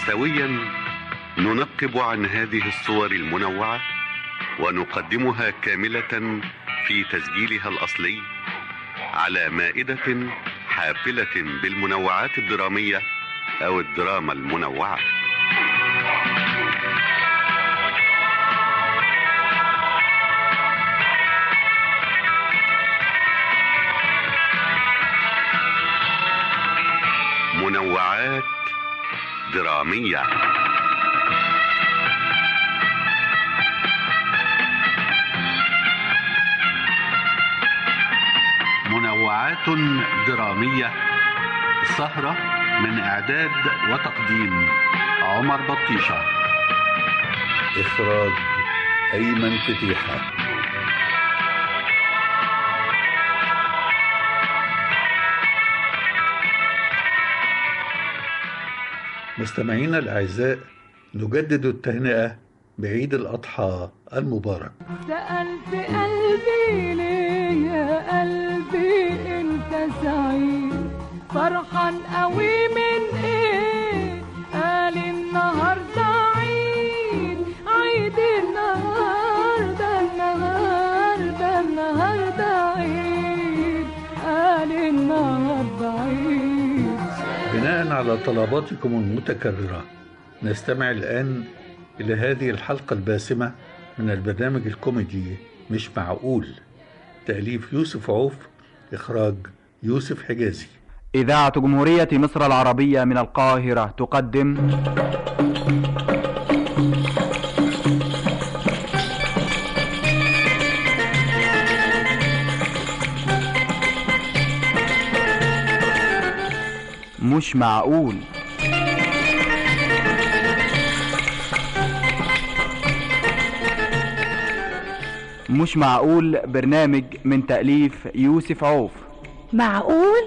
سويا ننقب عن هذه الصور المنوعة ونقدمها كاملة في تسجيلها الأصلي على مائدة حافلة بالمنوعات الدرامية أو الدراما المنوعة منوعات درامية منوعات درامية سهرة من إعداد وتقديم عمر بطيشة إخراج أيمن فتيحة مستمعينا الأعزاء نجدد التهنئة بعيد الأضحى المبارك سألت قلبي ليه يا قلبي انت سعيد فرحان قوي من ايه قال النهارده عيد عيد النهارده النهارده النهارده عيد قال النهارده عيد بناء على طلباتكم المتكررة نستمع الآن إلى هذه الحلقة الباسمة من البرنامج الكوميدي مش معقول تأليف يوسف عوف إخراج يوسف حجازي إذاعة جمهورية مصر العربية من القاهرة تقدم مش معقول مش معقول برنامج من تأليف يوسف عوف معقول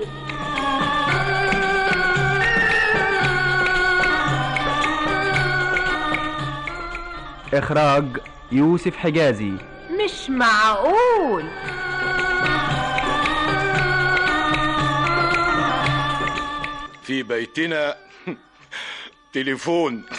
إخراج يوسف حجازي مش معقول في بيتنا تليفون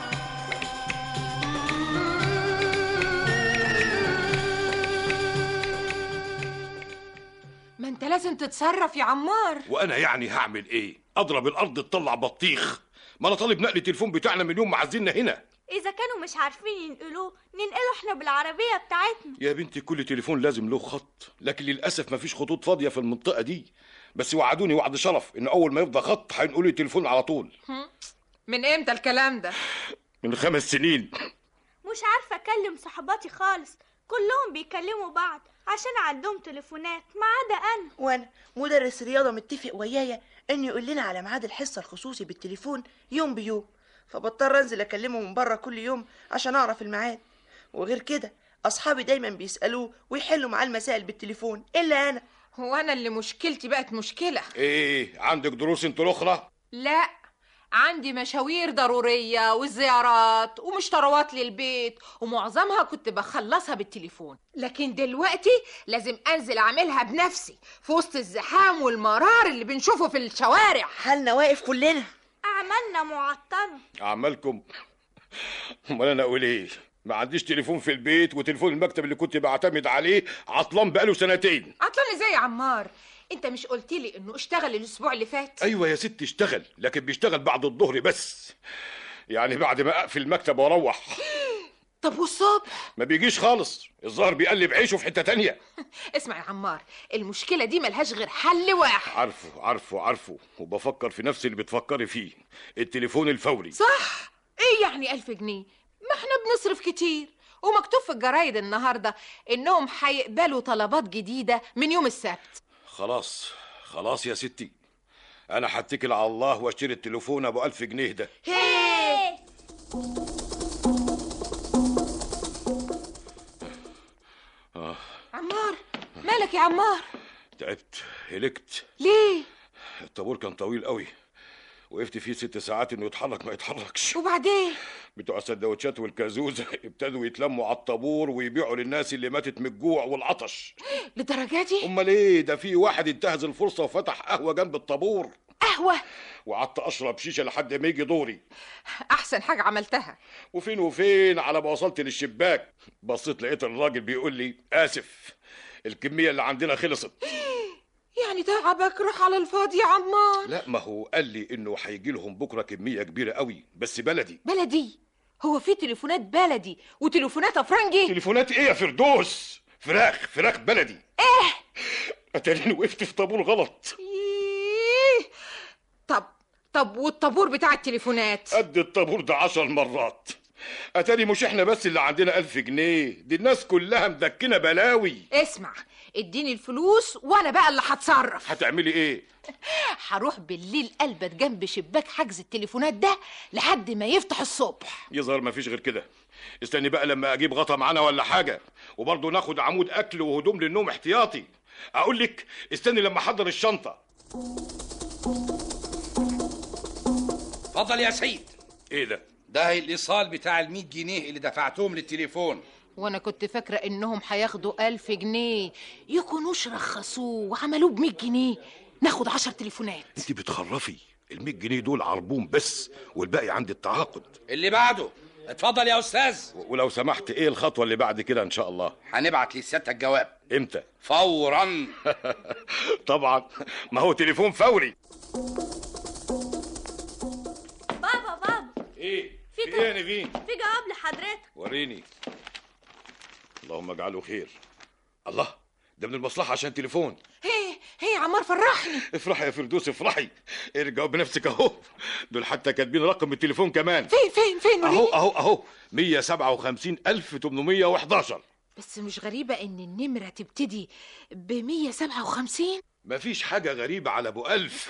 ما انت لازم تتصرف يا عمار وانا يعني هعمل ايه اضرب الارض تطلع بطيخ ما انا طالب نقل التليفون بتاعنا من يوم ما عزلنا هنا إذا كانوا مش عارفين ينقلوه ننقله احنا بالعربية بتاعتنا يا بنتي كل تليفون لازم له خط لكن للاسف مفيش خطوط فاضيه في المنطقه دي بس وعدوني وعد شرف ان اول ما يفضى خط هينقلوا لي التليفون على طول من امتى الكلام ده من خمس سنين مش عارفة أكلم صحباتي خالص كلهم بيكلموا بعض عشان عندهم تليفونات ما عدا أنا وانا مدرس رياضه متفق ويايا انه يقول لنا على ميعاد الحصه الخصوصي بالتليفون يوم بيوم فبضطر انزل اكلمه من بره كل يوم عشان اعرف الميعاد وغير كده اصحابي دايما بيسالوه ويحلوا معاه المسائل بالتليفون الا انا هو انا اللي مشكلتي بقت مشكله ايه عندك دروس انت الاخرى لا عندي مشاوير ضرورية وزيارات ومشتروات للبيت ومعظمها كنت بخلصها بالتليفون لكن دلوقتي لازم أنزل أعملها بنفسي في وسط الزحام والمرار اللي بنشوفه في الشوارع حالنا واقف كلنا أعمالنا معطلة اعمالكم امال انا اقول ايه ما عنديش تليفون في البيت وتليفون المكتب اللي كنت بعتمد عليه عطلان بقاله سنتين عطلان ازاي يا عمار انت مش قلت لي انه اشتغل الاسبوع اللي فات ايوه يا ست اشتغل لكن بيشتغل بعد الظهر بس يعني بعد ما اقفل المكتب واروح طب والصبح ما بيجيش خالص الظاهر بيقلب عيشه في حته تانية اسمع يا عمار المشكلة دي ملهاش غير حل واحد عارفه عارفه عارفه وبفكر في نفس اللي بتفكري فيه التليفون الفوري صح ايه يعني ألف جنيه ما احنا بنصرف كتير ومكتوب في الجرايد النهاردة انهم هيقبلوا طلبات جديدة من يوم السبت خلاص خلاص يا ستي انا هتكل على الله واشتري التليفون ابو ألف جنيه ده هيه آه عمار مالك يا عمار تعبت هلكت ليه الطابور كان طويل قوي وقفت فيه ست ساعات انه يتحرك ما يتحركش وبعدين بتوع السندوتشات والكازوزة ابتدوا يتلموا على الطابور ويبيعوا للناس اللي ماتت من الجوع والعطش للدرجة دي امال ايه ده في واحد انتهز الفرصة وفتح قهوة جنب الطابور قهوة وقعدت اشرب شيشه لحد ما يجي دوري أحسن حاجة عملتها وفين وفين على ما وصلت للشباك بصيت لقيت الراجل بيقول لي اسف الكميه اللي عندنا خلصت يعني تعبك راح على الفاضي يا عمار لا ما هو قال لي انه هيجي لهم بكره كميه كبيره قوي بس بلدي بلدي هو في تليفونات بلدي وتليفونات أفرنجي تليفونات ايه يا فردوس فراخ فراخ بلدي ايه اتاريني وقفت في طابور غلط إيه. طب طب والطابور بتاع التليفونات قد الطابور ده عشر مرات اتاري مش احنا بس اللي عندنا ألف جنيه دي الناس كلها مدكنه بلاوي اسمع اديني الفلوس وانا بقى اللي هتصرف هتعملي ايه هروح بالليل البت جنب شباك حجز التليفونات ده لحد ما يفتح الصبح يظهر ما فيش غير كده استني بقى لما اجيب غطا معانا ولا حاجه وبرضه ناخد عمود اكل وهدوم للنوم احتياطي اقول لك استني لما احضر الشنطه اتفضل يا سيد ايه ده ده الايصال بتاع ال 100 جنيه اللي دفعتهم للتليفون وانا كنت فاكره انهم هياخدوا ألف جنيه يكونوش رخصوه وعملوه ب 100 جنيه ناخد عشر تليفونات انت بتخرفي ال 100 جنيه دول عربون بس والباقي عند التعاقد اللي بعده اتفضل يا استاذ ولو سمحت ايه الخطوه اللي بعد كده ان شاء الله هنبعت لسيادتك جواب امتى فورا طبعا ما هو تليفون فوري بابا بابا ايه في في ايه يا نيفين في جواب لحضرتك وريني اللهم اجعله خير الله ده من المصلحه عشان تليفون هي هي يا عمار فرحني افرحي يا فردوس افرحي ارجعوا بنفسك اهو دول حتى كاتبين رقم التليفون كمان فين فين فين اهو وريني اهو اهو 157811 بس مش غريبه ان النمره تبتدي ب 157 مفيش حاجة غريبة على أبو ألف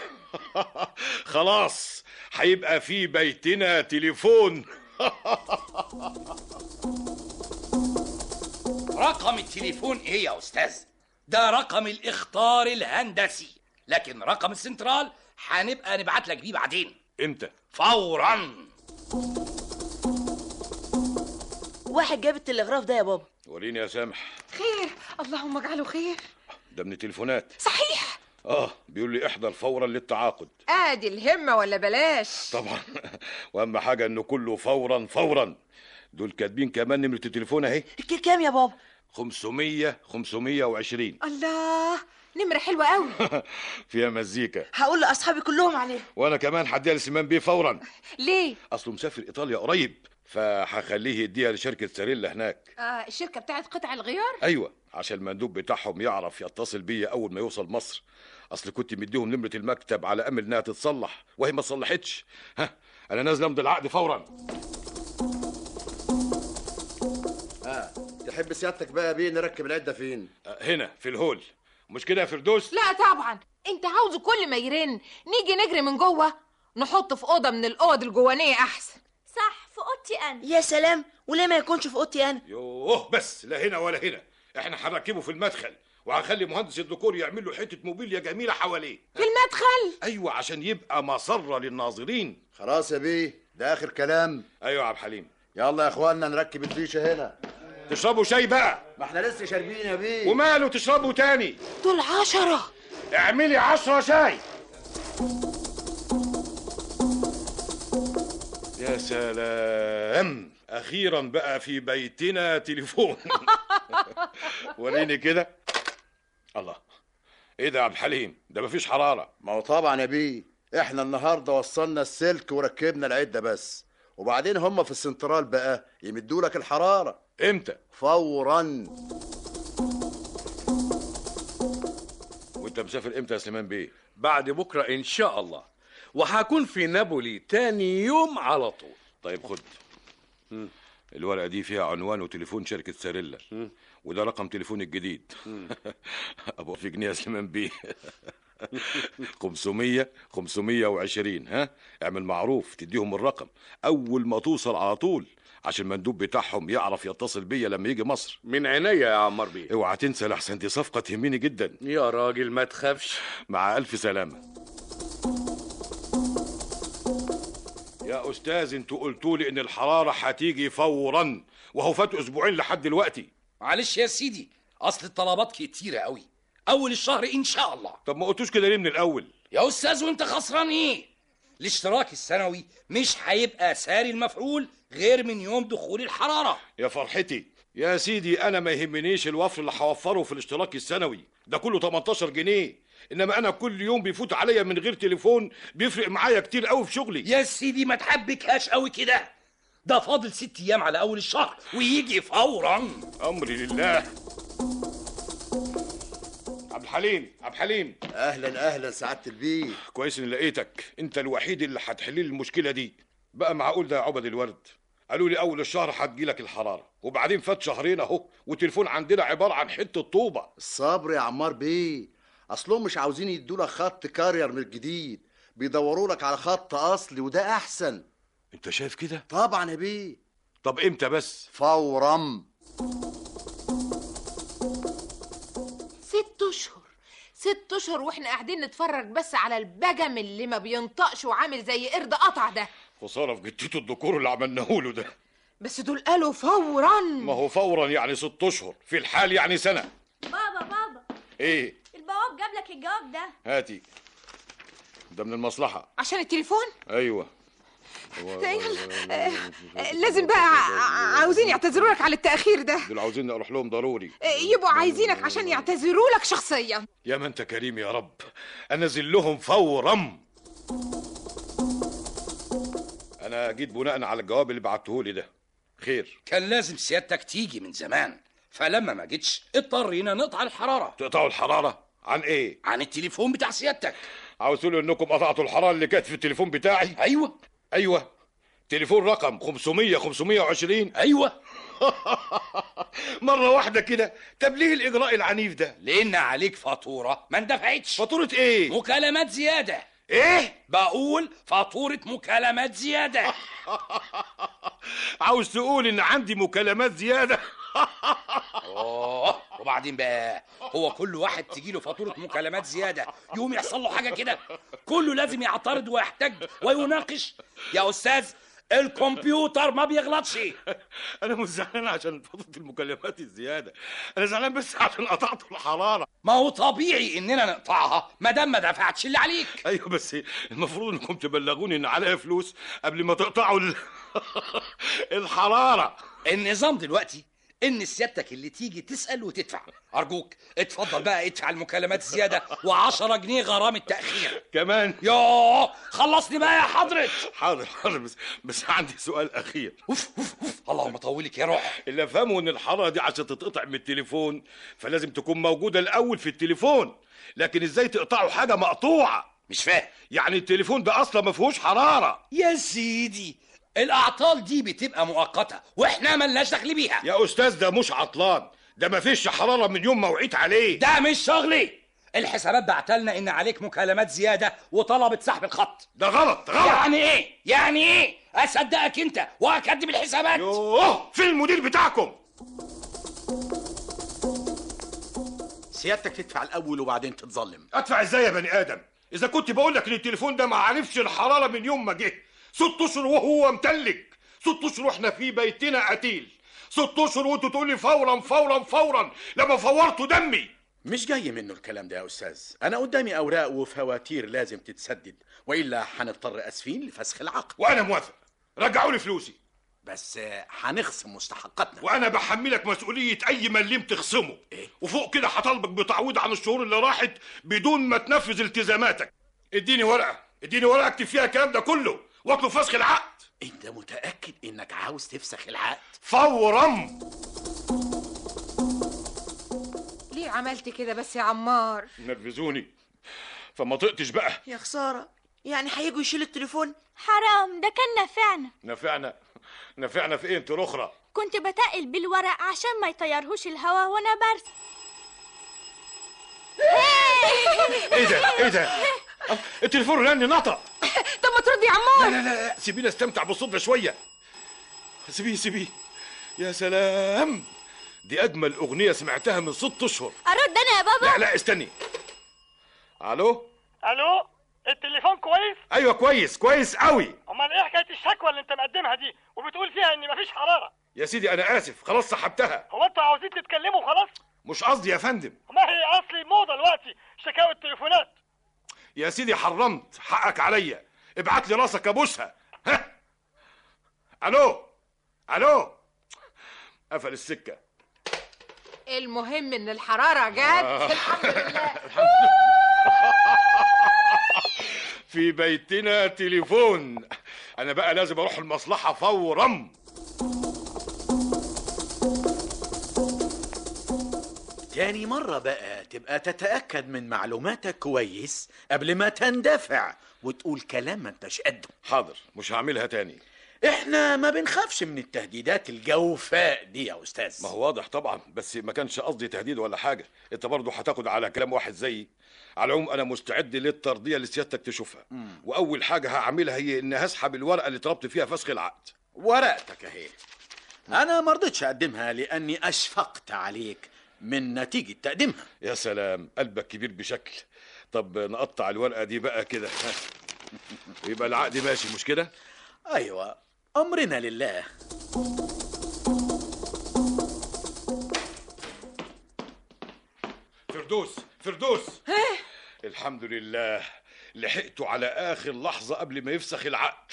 خلاص هيبقى في بيتنا تليفون رقم التليفون ايه يا استاذ ده رقم الاخطار الهندسي لكن رقم السنترال هنبقى نبعت لك بيه بعدين امتى فورا واحد جاب التلغراف ده يا بابا وريني يا سامح خير اللهم اجعله خير ده من التليفونات صحيح اه بيقول لي احضر فورا للتعاقد ادي الهمه ولا بلاش طبعا واهم حاجة انه كله فورا فورا دول كاتبين كمان نمرة التليفون اهي الكيل كام يا بابا 500 520 الله نمره حلوه قوي فيها مزيكا هقول لاصحابي كلهم عليه وانا كمان هديها لسيمان بيه فورا ليه اصله مسافر ايطاليا قريب فهخليه يديها لشركة ساريلا هناك آه الشركه بتاعت قطع الغيار ايوه عشان المندوب بتاعهم يعرف يتصل بيا اول ما يوصل مصر اصل كنت مديهم نمره المكتب على امل انها تتصلح وهي ما اتصلحتش ها انا نازل امضي العقد فورا ها تحب سيادتك بقى بيه نركب العده فين أه، هنا في الهول مش كده يا فردوس لا طبعا انت عاوزه كل ما يرن نيجي نجري من جوه نحطه في اوضه من الاوض الجوانيه احسن صح في اوضتي انا يا سلام وليه ما يكونش في اوضتي انا يوه بس لا هنا ولا هنا احنا هنركبه في المدخل وهخلي مهندس الديكور يعمل له حته موبيليا جميله حواليه في المدخل ايوه عشان يبقى مسره للناظرين خلاص يا بيه ده اخر كلام ايوه يا عبد الحليم يلا يا اخوانا نركب الفيشه هنا تشربوا شاي بقى ما احنا لسه شاربين يا بيه وماله تشربوا تاني دول عشرة اعملي عشرة شاي يا سلام اخيرا بقى في بيتنا تليفون وريني كده الله ايه ده يا عبد الحليم ده مفيش حراره ما هو طبعا يا بيه احنا النهارده وصلنا السلك وركبنا العده بس وبعدين هم في السنترال بقى يمدوا لك الحراره امتى فورا وانت مسافر امتى يا سليمان بيه بعد بكرة إن شاء الله وهكون في نابولي تاني يوم على طول طيب خد الورقه دي فيها عنوان وتليفون شركه ساريلا وده رقم تليفون الجديد ابو في جنيه يا سليمان بيه 500 520 ها اعمل معروف تديهم الرقم اول ما توصل على طول عشان المندوب بتاعهم يعرف يتصل بيا لما يجي مصر من عينيا يا عمار بيه اوعى تنسى لحسن دي صفقه تهمني جدا يا راجل ما تخافش مع الف سلامه يا استاذ انتوا قلتوا لي ان الحراره هتيجي فورا وهو فات اسبوعين لحد دلوقتي معلش يا سيدي اصل الطلبات كتيره قوي اول الشهر ان شاء الله طب ما قلتوش كده ليه من الاول يا استاذ وانت خسران ايه الاشتراك السنوي مش هيبقى ساري المفعول غير من يوم دخول الحراره يا فرحتي يا سيدي انا ما يهمنيش الوفر اللي هوفره في الاشتراك السنوي ده كله 18 جنيه انما انا كل يوم بيفوت عليا من غير تليفون بيفرق معايا كتير قوي في شغلي يا سيدي ما تحبكهاش قوي كده ده فاضل ست ايام على اول الشهر ويجي فورا امري لله عبد الحليم عبد الحليم اهلا اهلا سعاده البيه كويس اني لقيتك انت الوحيد اللي هتحل لي المشكله دي بقى معقول ده يا عبد الورد قالوا لي اول الشهر هتجيلك الحراره وبعدين فات شهرين اهو والتليفون عندنا عباره عن حته طوبه الصبر يا عمار بيه اصلهم مش عاوزين يدوا لك خط كارير من الجديد بيدوروا لك على خط اصلي وده احسن انت شايف كده طبعا يا بيه طب امتى بس فورا ست اشهر ست اشهر واحنا قاعدين نتفرج بس على البجم اللي ما بينطقش وعامل زي قرد قطع ده خساره في جتته الذكور اللي عملناه له ده بس دول قالوا فورا ما هو فورا يعني ست اشهر في الحال يعني سنه بابا بابا ايه البواب جاب لك الجواب ده هاتي ده من المصلحه عشان التليفون ايوه يلا آه، آه، لازم بقى ع- عاوزين يعتذروا لك على التأخير ده دول عاوزين اروح لهم ضروري آه، يبقوا عايزينك عشان يعتذروا لك شخصيا يا ما انت كريم يا رب انزل لهم فورا انا جيت بناء على الجواب اللي بعته لي ده خير كان لازم سيادتك تيجي من زمان فلما ما جيتش اضطرينا نقطع الحراره تقطعوا الحراره عن ايه عن التليفون بتاع سيادتك عاوز تقولوا انكم قطعتوا الحراره اللي كانت في التليفون بتاعي ايوه ايوه تليفون رقم 500 520 ايوه مره واحده كده طب ليه الاجراء العنيف ده لان عليك فاتوره ما اندفعتش فاتوره ايه مكالمات زياده ايه بقول فاتوره مكالمات زياده عاوز تقول ان عندي مكالمات زياده اوه وبعدين بقى هو كل واحد تجيله فاتوره مكالمات زياده يقوم يحصل له حاجه كده كله لازم يعترض ويحتج ويناقش يا استاذ الكمبيوتر ما بيغلطش انا مش زعلان عشان فاتوره المكالمات الزياده انا زعلان بس عشان قطعت الحراره ما هو طبيعي اننا نقطعها ما دام ما دفعتش اللي عليك ايوه بس المفروض انكم تبلغوني ان عليا فلوس قبل ما تقطعوا ال... الحراره النظام دلوقتي ان سيادتك اللي تيجي تسال وتدفع ارجوك اتفضل بقى ادفع المكالمات الزياده و10 جنيه غرامه تاخير كمان يوه خلصني بقى يا حضرة حاضر حاضر بس بس عندي سؤال اخير اوف اوف اوف اللهم طولك يا روح اللي افهمه ان الحراره دي عشان تتقطع من التليفون فلازم تكون موجوده الاول في التليفون لكن ازاي تقطعوا حاجه مقطوعه مش فاهم يعني التليفون ده اصلا ما فيهوش حراره يا سيدي الاعطال دي بتبقى مؤقته واحنا ملناش دخل بيها يا استاذ ده مش عطلان ده ما فيش حراره من يوم ما وعيت عليه ده مش شغلي الحسابات بعتلنا ان عليك مكالمات زياده وطلبت سحب الخط ده غلط غلط يعني ايه يعني ايه اصدقك انت واكدب الحسابات يوه فين المدير بتاعكم سيادتك تدفع الاول وبعدين تتظلم ادفع ازاي يا بني ادم اذا كنت بقول لك ان التليفون ده ما عرفش الحراره من يوم ما جه ست اشهر وهو متلج ست اشهر واحنا في بيتنا قتيل ست اشهر وانتوا تقول لي فورا فورا فورا لما فورتوا دمي مش جاي منه الكلام ده يا استاذ انا قدامي اوراق وفواتير لازم تتسدد والا هنضطر اسفين لفسخ العقد وانا موافق رجعوا لي فلوسي بس آه، هنخصم مستحقاتنا وانا بحملك مسؤوليه اي مليم تخصمه إيه؟ وفوق كده هطالبك بتعويض عن الشهور اللي راحت بدون ما تنفذ التزاماتك اديني ورقه اديني ورقه اكتب فيها الكلام ده كله واطلب فسخ العقد انت متاكد انك عاوز تفسخ العقد فورا ليه عملت كده بس يا عمار نرفزوني فما طقتش بقى يا خسارة يعني هيجوا يشيلوا التليفون حرام ده كان نافعنا نفعنا نفعنا في ايه انت الاخرى كنت بتقل بالورق عشان ما يطيرهوش الهوا وانا برسم ايه ده ايه ده أه، التليفون رن نطق طب ما ترد يا عمار لا لا لا سيبيني استمتع بالصوت ده شويه سيبيه سيبيه يا سلام دي اجمل اغنيه سمعتها من ست اشهر ارد انا يا بابا لا لا استني الو الو التليفون كويس ايوه كويس كويس قوي امال ايه حكايه الشكوى اللي انت مقدمها دي وبتقول فيها ان مفيش حراره يا سيدي انا اسف خلاص سحبتها هو انتوا عاوزين تتكلموا خلاص مش قصدي يا فندم ما هي اصلي موضه دلوقتي شكاوى التليفونات يا سيدي حرمت حقك عليا ابعت لي راسك ابوسها ها الو الو قفل السكه المهم ان الحراره جت آه. الحمد لله في بيتنا تليفون انا بقى لازم اروح المصلحه فورا تاني مرة بقى تبقى تتأكد من معلوماتك كويس قبل ما تندفع وتقول كلام ما انتش قده حاضر مش هعملها تاني احنا ما بنخافش من التهديدات الجوفاء دي يا استاذ ما هو واضح طبعا بس ما كانش قصدي تهديد ولا حاجه انت برضه هتاخد على كلام واحد زيي على العموم انا مستعد للترضيه اللي سيادتك تشوفها واول حاجه هعملها هي ان هسحب الورقه اللي طلبت فيها فسخ العقد ورقتك اهي انا ما رضيتش اقدمها لاني اشفقت عليك من نتيجة تقديمها يا سلام قلبك كبير بشكل طب نقطع الورقه دي بقى كده يبقى العقد ماشي مش كده ايوه امرنا لله فردوس فردوس الحمد لله لحقته على اخر لحظه قبل ما يفسخ العقد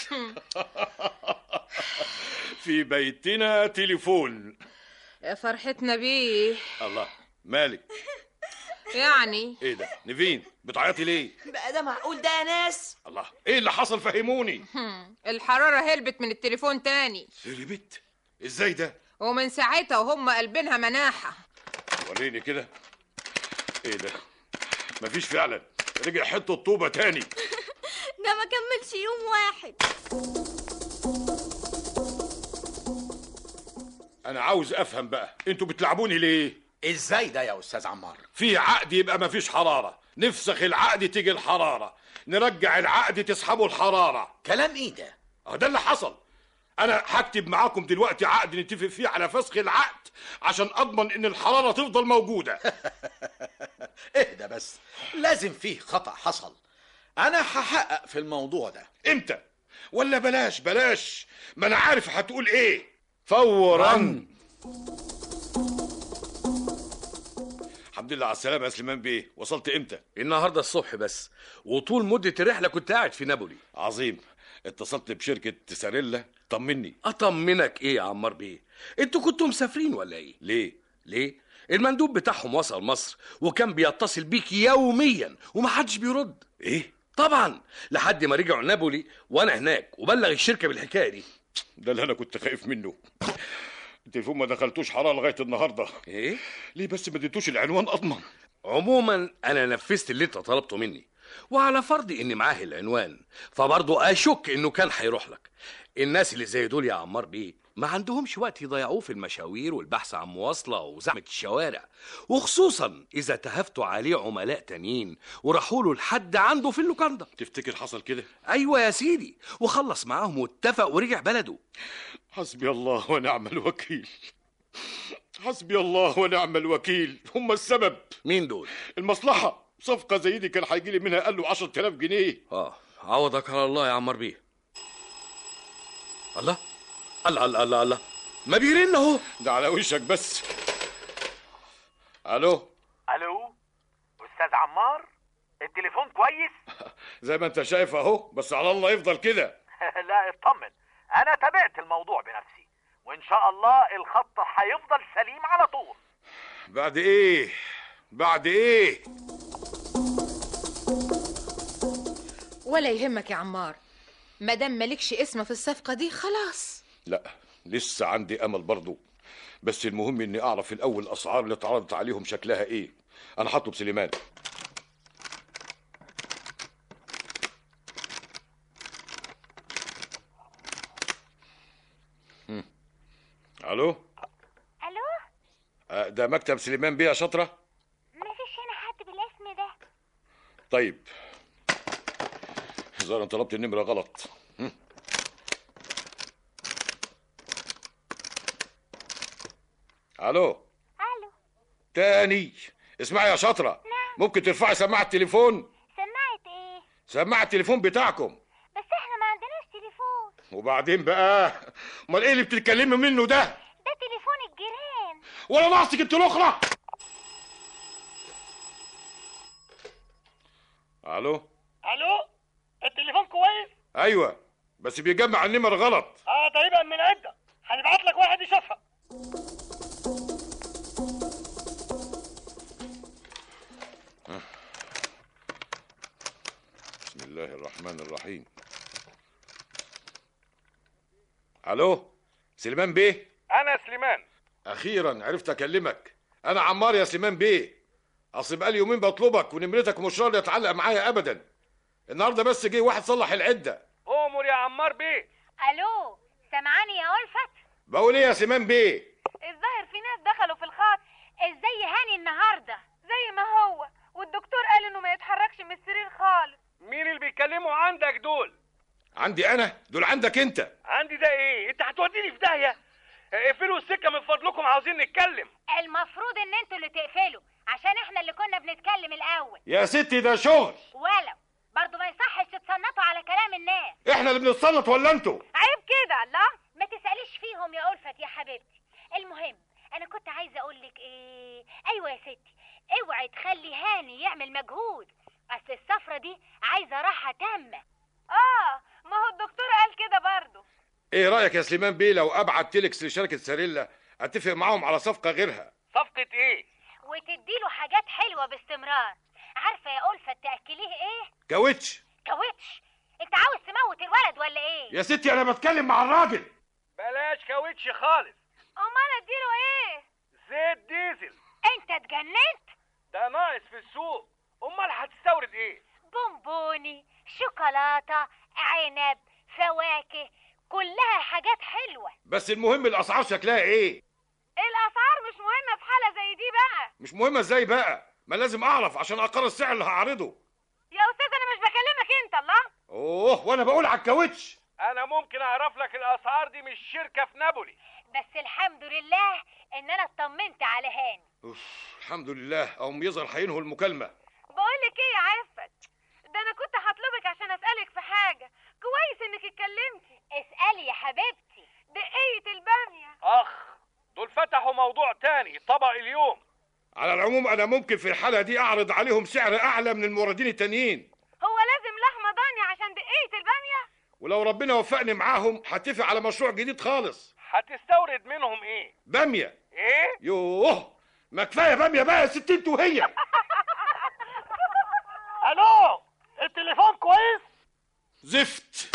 في بيتنا تليفون يا فرحتنا بيه الله مالك يعني ايه ده نيفين بتعيطي ليه بقى ده معقول ده يا ناس الله ايه اللي حصل فهموني هم، الحراره هلبت من التليفون تاني هربت ازاي ده ومن ساعتها وهم قلبينها مناحه وريني كده ايه ده مفيش فعلا رجع حته الطوبه تاني ده ما كملش يوم واحد انا عاوز افهم بقى انتوا بتلعبوني ليه ازاي ده يا استاذ عمار في عقد يبقى مفيش حراره نفسخ العقد تيجي الحراره نرجع العقد تسحبوا الحراره كلام ايه ده اه ده اللي حصل انا هكتب معاكم دلوقتي عقد نتفق فيه على فسخ العقد عشان اضمن ان الحراره تفضل موجوده اهدى بس لازم فيه خطأ حصل انا هحقق في الموضوع ده امتى ولا بلاش بلاش ما انا عارف هتقول ايه فورا الحمد لله على السلامه يا سليمان بيه وصلت امتى النهارده الصبح بس وطول مدة الرحلة كنت قاعد في نابولي عظيم اتصلت بشركه ساريلا طمني اطمنك ايه يا عمار بيه انتوا كنتوا مسافرين ولا ايه ليه ليه المندوب بتاعهم وصل مصر وكان بيتصل بيك يوميا ومحدش بيرد ايه طبعا لحد ما رجعوا نابولي وانا هناك وبلغ الشركه بالحكايه دي ده اللي انا كنت خايف منه التليفون ما دخلتوش حراره لغايه النهارده ايه ليه بس ما اديتوش العنوان اضمن عموما انا نفذت اللي انت طلبته مني وعلى فرض ان معاه العنوان فبرضه اشك انه كان هيروح لك الناس اللي زي دول يا عمار بيه ما عندهمش وقت يضيعوه في المشاوير والبحث عن مواصلة وزحمة الشوارع وخصوصا إذا تهفتوا عليه عملاء تانيين وراحوا له لحد عنده في اللوكاندا تفتكر حصل كده أيوة يا سيدي وخلص معاهم واتفق ورجع بلده حسبي الله ونعم الوكيل حسبي الله ونعم الوكيل هم السبب مين دول المصلحه صفقه زي دي كان هيجي لي منها قال له 10000 جنيه اه عوضك على الله يا عمار بيه الله الله الله الله, الله. ما بيرن اهو ده على وشك بس الو الو استاذ عمار التليفون كويس زي ما انت شايف اهو بس على الله يفضل كده لا اطمن انا تابعت الموضوع بنفسي وان شاء الله الخط هيفضل سليم على طول بعد ايه بعد ايه ولا يهمك يا عمار مادام مالكش اسم في الصفقه دي خلاص لا لسه عندي امل برضو بس المهم اني اعرف الاول الاسعار اللي اتعرضت عليهم شكلها ايه انا هطلب سليمان هم. الو الو آه، ده مكتب سليمان بيه يا شاطره مفيش هنا حد بالاسم ده طيب ظاهر أنا طلبت النمره غلط هم. الو الو تاني اسمعي يا شاطره ممكن ترفعي سماعه التليفون سمعت ايه سماعه التليفون بتاعكم بس احنا ما عندناش تليفون وبعدين بقى امال ايه اللي بتتكلمي منه ده ده تليفون الجيران ولا ناقصك انت الاخرى الو ايوه بس بيجمع النمر غلط اه ده يبقى من عده هنبعت لك واحد يشوفها بسم الله الرحمن الرحيم الو سليمان بيه انا سليمان اخيرا عرفت اكلمك انا عمار يا سليمان بيه اصل بقالي يومين بطلبك ونمرتك مش راضي يتعلق معايا ابدا النهارده بس جه واحد صلح العده امر يا عمار بيه الو سامعاني يا ألفت بقول ايه يا سليمان بيه الظاهر في ناس دخلوا في الخط ازاي هاني النهارده زي ما هو والدكتور قال انه ما يتحركش من السرير خالص مين اللي بيتكلموا عندك دول عندي انا دول عندك انت عندي ده ايه انت هتوديني في داهيه اقفلوا السكه من فضلكم عاوزين نتكلم المفروض ان انتوا اللي تقفلوا عشان احنا اللي كنا بنتكلم الاول يا ستي ده شغل ولو برضه ما يصحش تتصنطوا على كلام الناس احنا اللي بنتصنط ولا انتوا عيب كده الله ما تسأليش فيهم يا ألفت يا حبيبتي المهم انا كنت عايزه اقول لك ايه ايوه يا ستي اوعي تخلي هاني يعمل مجهود اصل السفره دي عايزه راحه تامه اه ما هو الدكتور قال كده برضه ايه رايك يا سليمان بيه لو ابعت تيلكس لشركه ساريلا اتفق معاهم على صفقه غيرها صفقه ايه وتديله حاجات حلوه باستمرار عارفه يا ألفت تاكليه ايه كاوتش كاوتش انت عاوز تموت الولد ولا ايه يا ستي انا بتكلم مع الراجل بلاش كاوتش خالص امال اديله ايه زيت ديزل انت اتجننت ده ناقص في السوق امال هتستورد ايه بونبوني شوكولاته عنب فواكه كلها حاجات حلوه بس المهم الاسعار شكلها ايه الاسعار مش مهمه في حاله زي دي بقى مش مهمه ازاي بقى ما لازم اعرف عشان اقرر السعر اللي هعرضه يا استاذ انا مش بكلمك انت الله اوه وانا بقول على الكاوتش انا ممكن اعرف لك الاسعار دي من الشركه في نابولي بس الحمد لله ان انا اطمنت على هاني اوف الحمد لله او يظهر هينهوا المكالمه بقول لك ايه يا عفت ده انا كنت هطلبك عشان اسالك في حاجه كويس انك اتكلمتي اسالي يا حبيبتي دقيه الباميه اخ دول فتحوا موضوع تاني طبق اليوم على العموم انا ممكن في الحاله دي اعرض عليهم سعر اعلى من الموردين التانيين هو لازم لحمه ضاني عشان دقيه الباميه ولو ربنا وفقني معاهم هتفق على مشروع جديد خالص هتستورد منهم ايه باميه ايه يوه ما كفايه باميه بقى يا ست انت وهي الو التليفون كويس زفت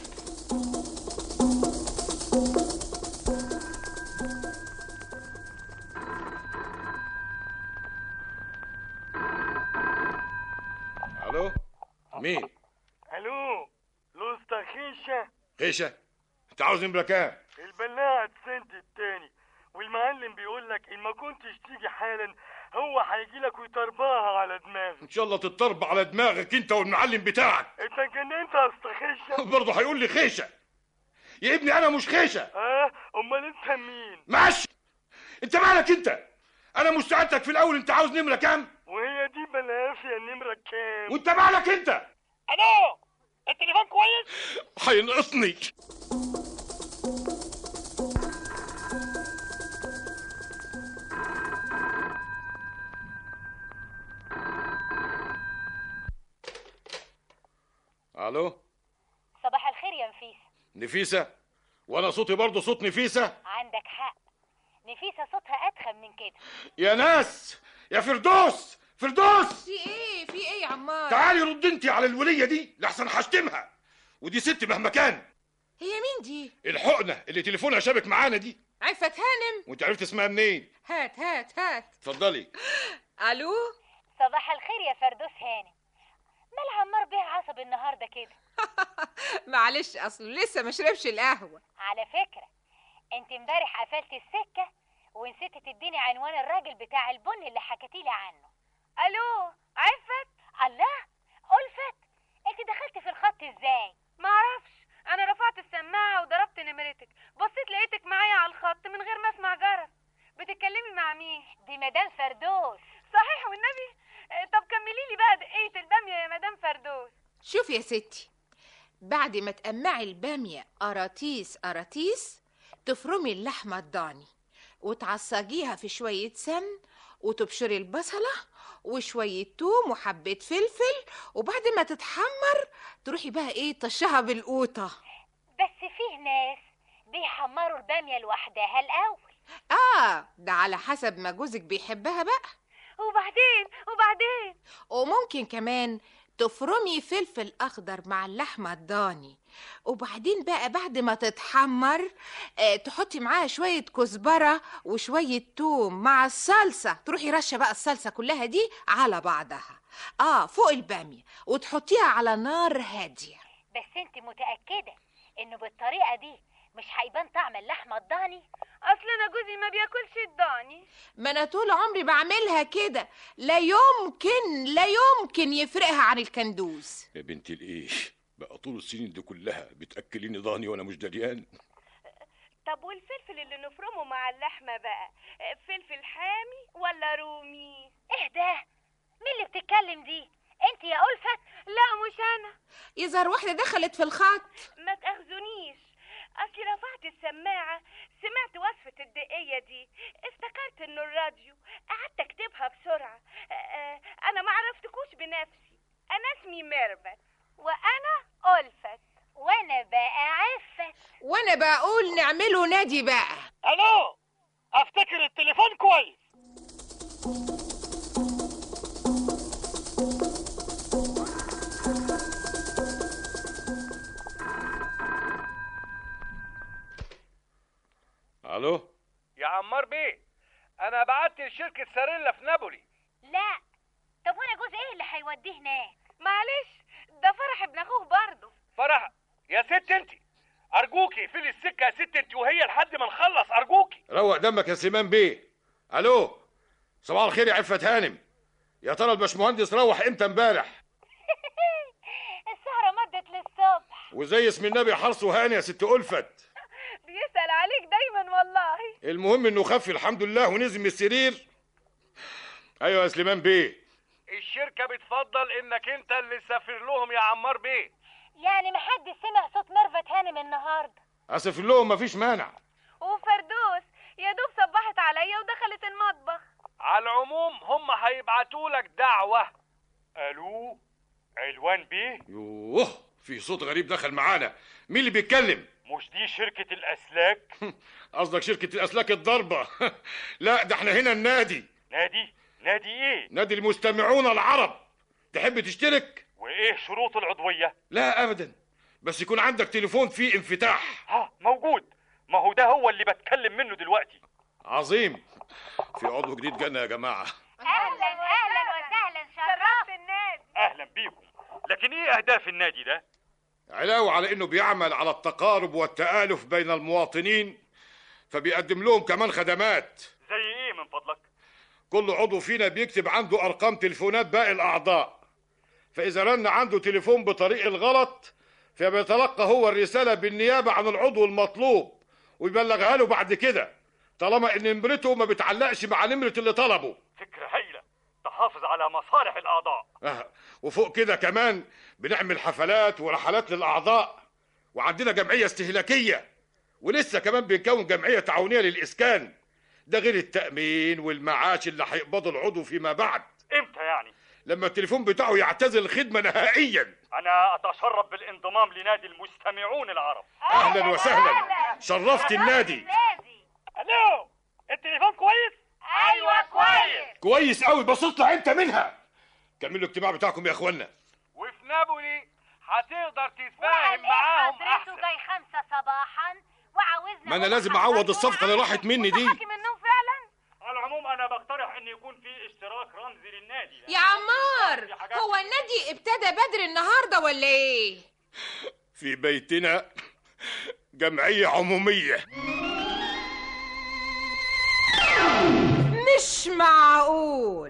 الو مين الو لوستا خيشه خيشه انت عاوز نمره كام البلاعة سنت التاني والمعلم بيقول لك ان ما كنتش تيجي حالا هو هيجي لك ويطرباها على دماغك ان شاء الله تتضرب على دماغك انت والمعلم بتاعك انت اتجننت يا اسطى خيشه برضه هيقول لي خيشه يا ابني انا مش خيشه اه امال انت مين ماشي انت مالك انت انا مش ساعدتك في الاول انت عاوز نمره كام وهي دي بلافيا النمره كام وانت مالك انت الو التليفون كويس هينقصني الو صباح الخير يا نفيسه نفيسه وانا صوتي برضه صوت نفيسه عندك حق نفيسه صوتها اتخن من كده يا ناس يا فردوس فردوس في ايه في ايه يا عمار تعالي رد انت على الوليه دي لحسن هشتمها ودي ست مهما كان هي مين دي الحقنه اللي تليفونها شابك معانا دي عفت هانم وانت عرفت اسمها منين هات هات هات اتفضلي الو صباح الخير يا فردوس هانم مال عمار بيه عصب النهارده كده معلش اصله لسه ما شربش القهوه على فكره انت امبارح قفلت السكه ونسيتي تديني عنوان الراجل بتاع البن اللي حكيتيلي عنه الو عفت الله ألفت انت دخلت في الخط ازاي معرفش انا رفعت السماعه وضربت نمرتك بصيت لقيتك معايا على الخط من غير ما اسمع جرس بتتكلمي مع مين دي مدام فردوس صحيح والنبي آه، طب كملي لي بقى دقيه الباميه يا مدام فردوس شوف يا ستي بعد ما تقمعي البامية قراطيس قراطيس تفرمي اللحمة الضاني وتعصجيها في شوية سمن وتبشري البصلة وشوية توم وحبة فلفل وبعد ما تتحمر تروحي بقى ايه تشها بالقوطة بس فيه ناس بيحمروا البامية لوحدها الأول اه ده على حسب ما جوزك بيحبها بقى وبعدين وبعدين وممكن كمان تفرمي فلفل اخضر مع اللحمه الضاني وبعدين بقى بعد ما تتحمر آه تحطي معاها شويه كزبره وشويه توم مع الصلصه تروحي رشه بقى الصلصه كلها دي على بعضها اه فوق الباميه وتحطيها على نار هاديه بس انت متأكدة انه بالطريقة دي مش هيبان طعم اللحمة الضاني اصل انا جوزي ما بياكلش الضاني ما انا طول عمري بعملها كده لا يمكن لا يمكن يفرقها عن الكندوز يا بنت الايش بقى طول السنين دي كلها بتاكليني ضاني وانا مش دريان طب والفلفل اللي نفرمه مع اللحمة بقى فلفل حامي ولا رومي ايه ده مين اللي بتتكلم دي انت يا ألفت لا مش انا يظهر واحده دخلت في الخط ما تاخذونيش اصلي رفعت السماعة سمعت وصفة الدقية دي افتكرت انه الراديو قعدت اكتبها بسرعة آه، آه، انا ما عرفتكوش بنفسي انا اسمي ميرفت وانا ألفت وانا بقى عفت وانا بقول نعمله نادي بقى الو افتكر التليفون كويس الو يا عمار بيه انا بعت لشركه ساريلا في نابولي لا طب وانا جوز ايه اللي هيوديه هناك معلش ده فرح ابن اخوه برضه فرح يا ست انت ارجوكي اقفلي السكه يا ست انت وهي لحد ما نخلص ارجوكي روق دمك يا سليمان بيه الو صباح الخير يا عفة هانم يا ترى الباشمهندس روح امتى امبارح السهرة مدت للصبح وزي اسم النبي حرص وهاني يا ست ألفت بيسأل عليك دايما والله المهم انه خف الحمد لله ونزل من السرير ايوه يا سليمان بيه الشركه بتفضل انك انت اللي تسافر لهم يا عمار بيه يعني محدش سمع صوت ميرفت هانم النهارده اسف لهم مفيش مانع وفردوس يا دوب صبحت عليا ودخلت المطبخ على العموم هم هيبعتوا لك دعوه الو علوان بيه يوه في صوت غريب دخل معانا مين اللي بيتكلم مش دي شركة الأسلاك قصدك شركة الأسلاك الضربة لا ده احنا هنا النادي نادي نادي ايه نادي المستمعون العرب تحب تشترك وايه شروط العضوية لا أبدا بس يكون عندك تليفون فيه انفتاح ها موجود ما هو ده هو اللي بتكلم منه دلوقتي عظيم في عضو جديد جانا يا جماعة اهلا اهلا وسهلا شرفت النادي اهلا بيكم لكن ايه اهداف النادي ده علاوة على انه بيعمل على التقارب والتآلف بين المواطنين فبيقدم لهم كمان خدمات زي ايه من فضلك كل عضو فينا بيكتب عنده ارقام تليفونات باقي الاعضاء فاذا رن عنده تليفون بطريق الغلط فبيتلقى هو الرسالة بالنيابة عن العضو المطلوب ويبلغها له بعد كده طالما ان نمرته ما بتعلقش مع نمرة اللي طلبه فكرة هايلة تحافظ على مصالح الأعضاء آه. وفوق كده كمان بنعمل حفلات ورحلات للأعضاء وعندنا جمعية استهلاكية ولسه كمان بنكون جمعية تعاونية للإسكان ده غير التأمين والمعاش اللي هيقبضه العضو فيما بعد امتى يعني لما التليفون بتاعه يعتزل الخدمة نهائيا أنا أتشرف بالانضمام لنادي المستمعون العرب أهلا وسهلا شرفت النادي ألو التليفون كويس ايوه كويس كويس قوي بس اطلع انت منها كملوا الاجتماع بتاعكم يا اخوانا وفي نابولي هتقدر تتفاهم معاهم حضرته احسن جاي خمسة صباحا وعاوزنا ما انا لازم اعوض الصفقة اللي راحت مني دي حكي منهم فعلا على العموم أنا بقترح إن يكون في اشتراك رمزي للنادي يا عمار هو النادي ابتدى بدري النهارده ولا ايه في بيتنا جمعية عمومية مش معقول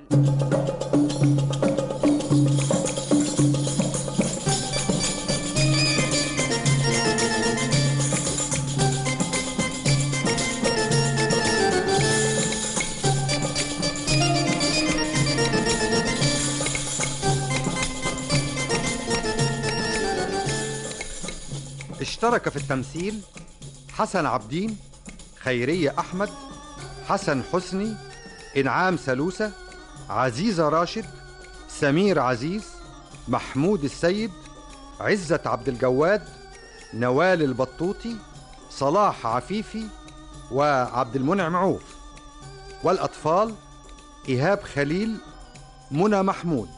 اشترك في التمثيل حسن عبدين خيرية أحمد حسن حسني إنعام سلوسة عزيزة راشد سمير عزيز محمود السيد عزة عبد الجواد نوال البطوطي صلاح عفيفي وعبد المنعم عوف والأطفال إيهاب خليل منى محمود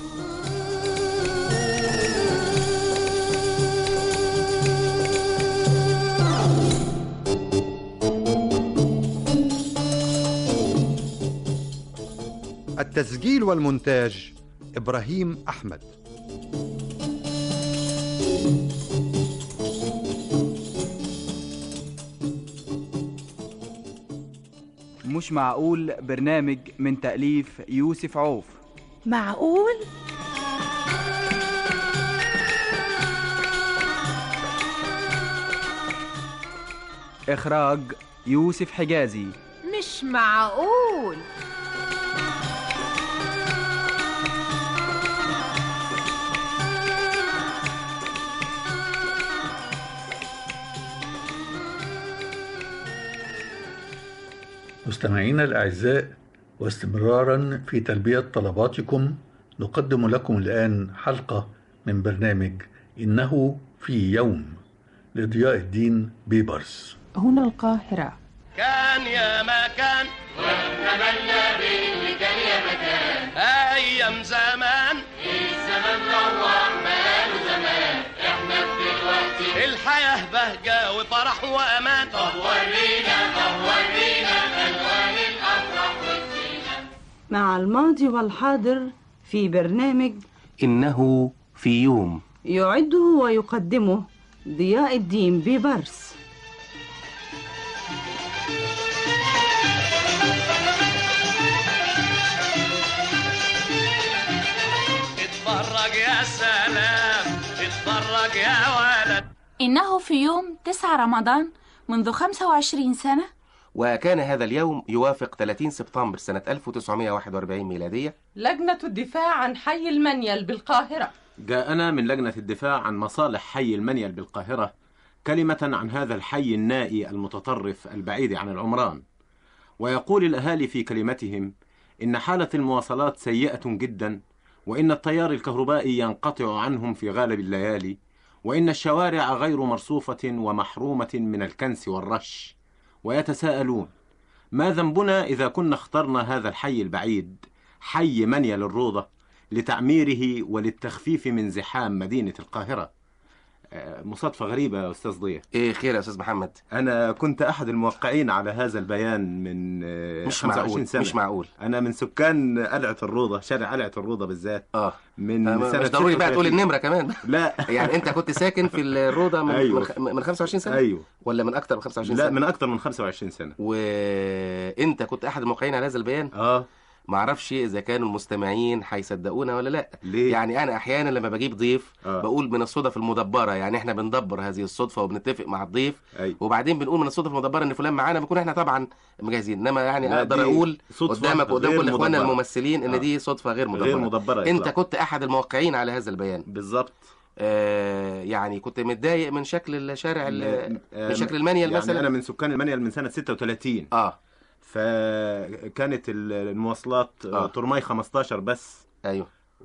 التسجيل والمونتاج إبراهيم أحمد مش معقول برنامج من تأليف يوسف عوف معقول إخراج يوسف حجازي مش معقول مستمعينا الأعزاء واستمرارا في تلبية طلباتكم نقدم لكم الآن حلقة من برنامج إنه في يوم لضياء الدين بيبرس هنا القاهرة كان يا ما كان واتمنى باللي كان يا مكان ايام زمان الزمن روح بقاله زمان احنا في دلوقتي الحياه بهجه وفرح وامان طب ورينا طب ورينا الوان الافراح والزينه مع الماضي والحاضر في برنامج إنه في يوم يعده ويقدمه ضياء الدين ببرس اتفرج يا سلام اتفرج يا ولد إنه في يوم 9 رمضان منذ 25 سنة وكان هذا اليوم يوافق 30 سبتمبر سنة 1941 ميلادية لجنة الدفاع عن حي المنيل بالقاهرة جاءنا من لجنة الدفاع عن مصالح حي المنيل بالقاهرة كلمة عن هذا الحي النائي المتطرف البعيد عن العمران ويقول الأهالي في كلمتهم إن حالة المواصلات سيئة جدا وإن التيار الكهربائي ينقطع عنهم في غالب الليالي وإن الشوارع غير مرصوفة ومحرومة من الكنس والرش ويتساءلون ما ذنبنا إذا كنا اخترنا هذا الحي البعيد حي منيل الروضة لتعميره وللتخفيف من زحام مدينة القاهرة آه، مصادفة غريبة يا أستاذ ضياء إيه خير يا أستاذ محمد أنا كنت أحد الموقعين على هذا البيان من آه، مش 25 معقول، سنة مش معقول. أنا من سكان قلعة الروضة شارع قلعة الروضة بالذات آه من آه، سنة مش ضروري بقى تقول 36. النمرة كمان لا يعني أنت كنت ساكن في الروضة من أيوة. من خ- من 25 سنة أيوه ولا من أكتر من 25 لا سنة من أكتر من 25 سنة وانت كنت احد الموقعين على هذا البيان اه ما اعرفش اذا كانوا المستمعين هيصدقونا ولا لا ليه؟ يعني انا احيانا لما بجيب ضيف آه. بقول من الصدف المدبره يعني احنا بندبر هذه الصدفه وبنتفق مع الضيف أيوة. وبعدين بنقول من الصدف المدبره ان فلان معانا بنكون احنا طبعا مجهزين انما يعني لا، اقدر دي اقول صدفة قدامك وقدام غير كل اخواننا مدبرة. الممثلين ان آه. دي صدفه غير مدبره غير مدبرة انت إطلاقاً. كنت احد الموقعين على هذا البيان بالظبط آه يعني كنت متضايق من شكل الشارع ال- آه، من شكل المنيل يعني مثلا أنا من سكان المنيل من سنة 36 اه فكانت ال- المواصلات آه. آه. ترماي 15 بس ايوه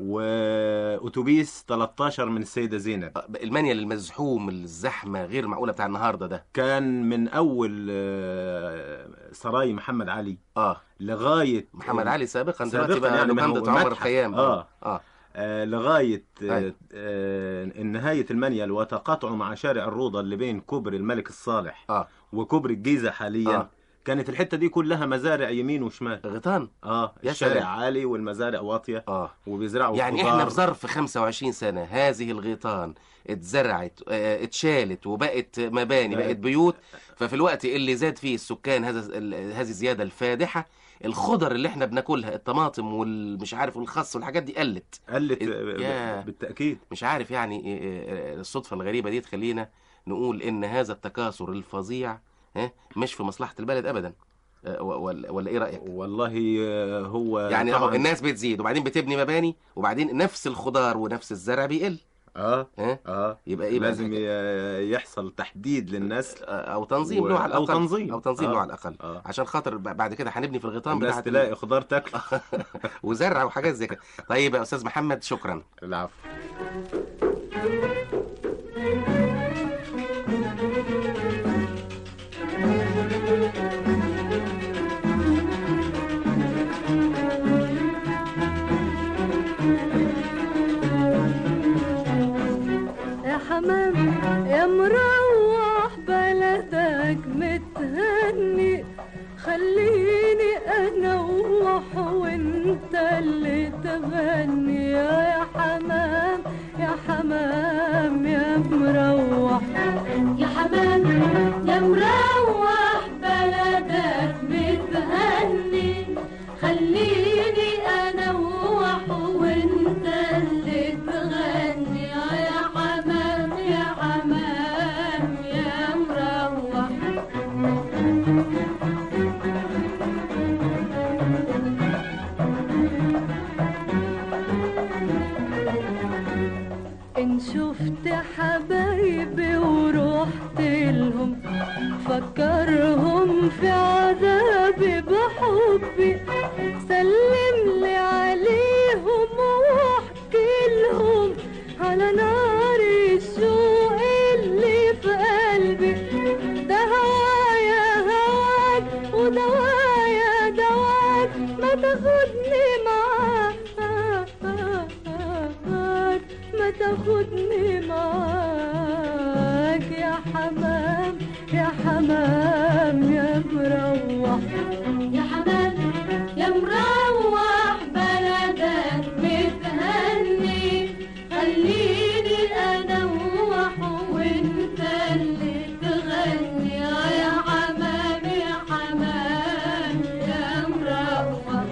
واتوبيس 13 من السيده زينب المنيل المزحوم الزحمه غير معقوله بتاع النهارده ده كان من اول آه، سراي محمد علي اه لغايه محمد علي سابقا دلوقتي سابقاً بقى يعني ما هو لوكندة عمر متحف. الخيام اه اه آه لغايه آه أيوة. آه نهايه المنيل وتقاطعه مع شارع الروضه اللي بين كوبري الملك الصالح اه وكوبري الجيزه حاليا آه. كانت الحته دي كلها مزارع يمين وشمال غيطان اه يا الشارع سلام. عالي والمزارع واطيه اه وبيزرعوا يعني خضار. احنا في ظرف 25 سنه هذه الغيطان اتزرعت آه، اتشالت وبقت مباني بقت- بقت بيوت ففي الوقت اللي زاد فيه السكان هذا ال- هذه الزياده الفادحه الخضر اللي احنا بناكلها الطماطم والمش عارف والخس والحاجات دي قلت قلت يا بالتاكيد مش عارف يعني آه، آه، الصدفه الغريبه دي تخلينا نقول ان هذا التكاثر الفظيع ها، مش في مصلحه البلد ابدا آه، و- ولا ولا ايه رايك والله آه، هو يعني طبعاً الناس بتزيد وبعدين بتبني مباني وبعدين نفس الخضار ونفس الزرع بيقل اه اه اه يبقى ايه بقى لازم ي- يحصل تحديد للنسل او تنظيم و- له على او الاقل تنظيم او تنظيم له آه. على الاقل عشان خاطر ب- بعد كده هنبني في الغيطان الناس بتاعت تلاقي خضار تاكله وزرع وحاجات زي كده طيب يا استاذ محمد شكرا العفو يا حمام يا مروح بلدك متهني خليني انوح وانت اللي تغني يا حمام يا حمام يا مروح يا حمام يا مروح بلدك متهني خليني انوح وانت اللي تغني يا حمام يا حمام يا مروح إن شفت حبايبي ورحت لهم فكرهم في عذابي بحبي سلم لي عليهم واحكي لهم على نار الشوق اللي في قلبي ده هوايا هواك ودوايا دواك ما تاخدني معاك ما تاخدني معاك يا حمام يا حمام يا مروح يا حمام يا مروح بلدك متهني خليني انوح وانت اللي تغني يا حمام يا حمام يا مروح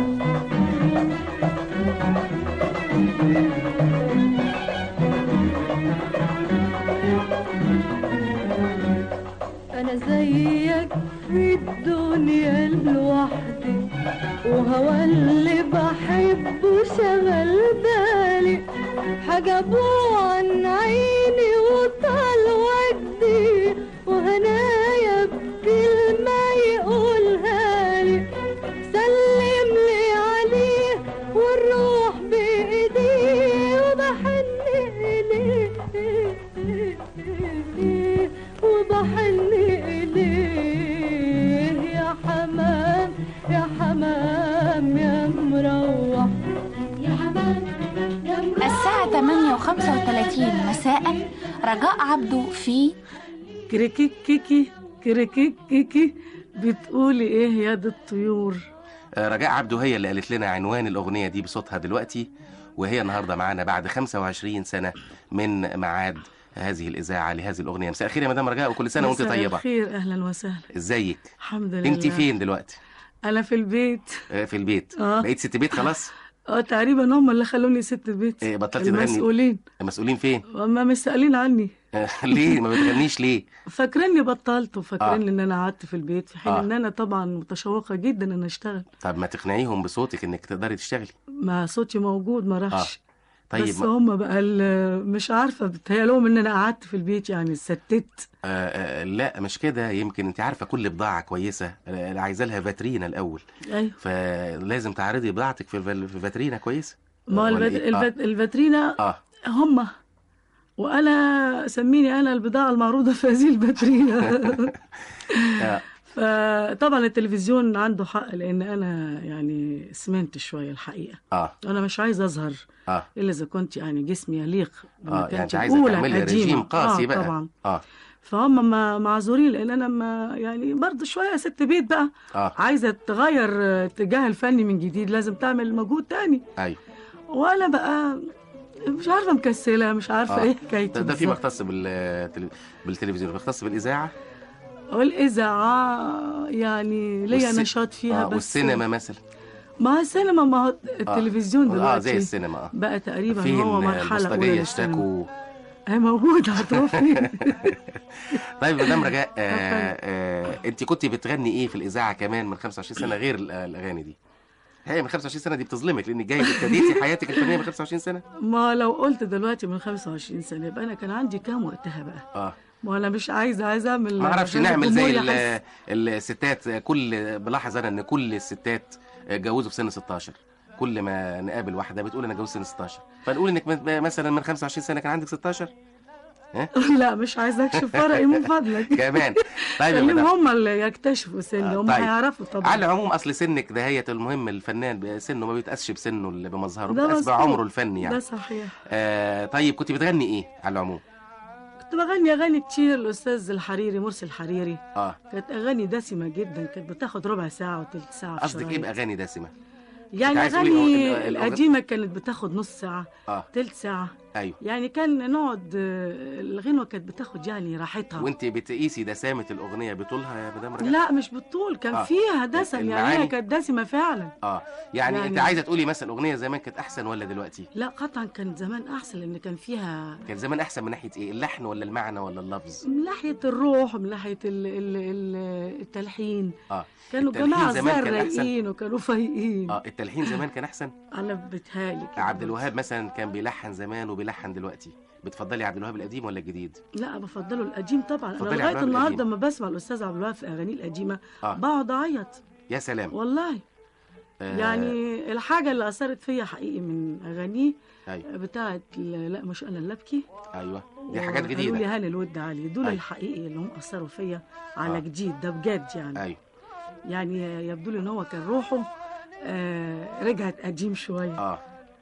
أنا زيك في الدنيا لوحدي وهوى اللي بحبه شغل بالي حجبوه عن عيني وطال وجدي وهنايا بكلمة يقولها لي سلم لي عليه والروح بإيديه وبحن إليه وبحن إليه يا حمام يا حمام يا مروح يا حمام يا مروح الساعة 8 و35 مساء رجاء عبده في كريكيك كيكي كريكيك كيكي بتقولي ايه يا دي الطيور آه، رجاء عبده هي اللي قالت لنا عنوان الأغنية دي بصوتها دلوقتي وهي النهاردة معانا بعد 25 سنة من ميعاد هذه الإذاعة لهذه الأغنية مساء الخير يا مدام رجاء وكل سنة وأنت مساء طيبة الخير اهلا وسهلا ازيك الحمد لله انت فين دلوقتي انا في البيت آه، في البيت آه. بقيت ست بيت خلاص اه تقريبا هم اللي خلوني ست البيت إيه، بطلتي تغني المسؤولين المسؤولين فين هم مش سائلين عني آه، ليه ما بتغنيش ليه فاكريني بطلت وفاكرين آه. ان انا قعدت في البيت في حين آه. ان انا طبعا متشوقه جدا ان اشتغل طب ما تقنعيهم بصوتك انك تقدري تشتغلي ما صوتي موجود ما راحش طيب بس ما- هم بقى ال- مش عارفه بتهيألهم ان انا قعدت في البيت يعني ستت آه آه لا مش كده يمكن انت عارفه كل بضاعه كويسه آه، عايزه لها فاترينا الاول ايوه فلازم تعرضي بضاعتك في الف- في فاترينا كويسه ما هو ولا الفت... إيه؟ آه. الفت... الفاترينا اه هم وانا سميني انا البضاعه المعروضه في هذه الفاترينا آه. فطبعا التلفزيون عنده حق لان انا يعني سمنت شويه الحقيقه اه انا مش عايزه اظهر اه الا اذا كنت يعني جسمي يليق اه يعني بمكانتي انت عايزه الأولى تعملي القديمة. رجيم قاسي آه بقى طبعا اه فهم ما معذورين لان انا ما يعني برضه شويه ست بيت بقى اه عايزه تغير آه، اتجاه الفني من جديد لازم تعمل مجهود تاني ايوه وانا بقى مش عارفه مكسله مش عارفه آه. ايه حكايتي ده, ده فيما بالظبط. يختص بال بالتلفزيون بيختص بالاذاعه والاذاعه يعني ليا والس- نشاط فيها آه بس والسينما مثلا ما هو السينما ما هو التلفزيون اه دلوقتي زي السينما اه بقى تقريبا فين هو مرحله اولى البوسطجيه للسينما. اشتكوا هي موجوده هتروحي طيب مدام رجاء آه آه انت كنت بتغني ايه في الاذاعه كمان من 25 سنه غير ال- الاغاني دي هي من 25 سنه دي بتظلمك لانك جاي ابتديتي حياتك الفنيه من 25 سنه ما لو قلت دلوقتي من 25 سنة يبقى أنا كان عندي كام وقتها بقى اه ما أنا مش عايزة عايزة أعمل ما اعرفش عشان نعمل زي الجمهور ال- يحس. الستات كل بلاحظ انا ان كل الستات اتجوزوا في سن 16 كل ما نقابل واحده بتقول انا اتجوزت سن 16 فنقول انك من- مثلا من 25 سنه كان عندك 16 ها لا مش عايزة أكشف فرقي من فضلك كمان طيب يا خليهم مدام هم اللي يكتشفوا سني هم طيب. هيعرفوا طبعا على العموم اصل سنك دهية المهم الفنان سنه ما بيتقاسش بسنه اللي بمظهره ده بيتقاس مظبوط. بعمره الفني يعني ده صحيح آه طيب كنت بتغني ايه على العموم كنت بغني أغاني كتير الأستاذ الحريري مرسي الحريري اه كانت أغاني دسمة جدا كانت بتاخد ربع ساعة وتلت ساعة في قصدك ايه الشرايط. باغاني دسمه يعني عايز تقولي أغاني ال- ال- القديمة كانت بتاخد نص ساعة اه تلت ساعة ايوه يعني كان نقعد آه، الغنوة كانت بتاخد يعني راحتها وانت بتقيسي دسامه الاغنيه بطولها يا مدام رجاء لا مش بالطول كان آه. فيها دسم يعني المعاني؟ هي كانت دسمة فعلا اه يعني, يعني- انت عايزه تقولي مثلا اغنيه زمان كانت احسن ولا دلوقتي لا قطعا كان زمان أحسن لأن كان فيها كان زمان احسن من ناحيه ايه اللحن ولا المعنى ولا اللفظ من ناحية الروح ومن ناحية ال ال ال التلحين اه كانوا التلحين جماعة زمان صغار كان أحسن؟ رايقين وكانوا فايقين اه التلحين زمان كان احسن أنا بتهالي كده عبد الوهاب مثلا كان بيلحن زمان وبيلحن دلوقتي بتفضلي عبد الوهاب القديم ولا الجديد لا بفضله القديم طبعا انا بتفضلي عبد لغايه الوهاب النهارده القديم. لما بسمع الاستاذ عبد الوهاب في اغانيه القديمه آه. بقعد اعيط يا سلام والله آه، يعني الحاجه اللي اثرت فيا حقيقي من اغانيه ايوه بتاعت ل- لا مش انا اللي ابكي ايوه دي حاجات قالوا لي جديده هاني الود علي دول أيوة. الحقيقي اللي هم اثروا فيا على آه. جديد ده بجد يعني ايوه يعني يبدو لي ان هو كان روحه آه رجعت قديم شويه اه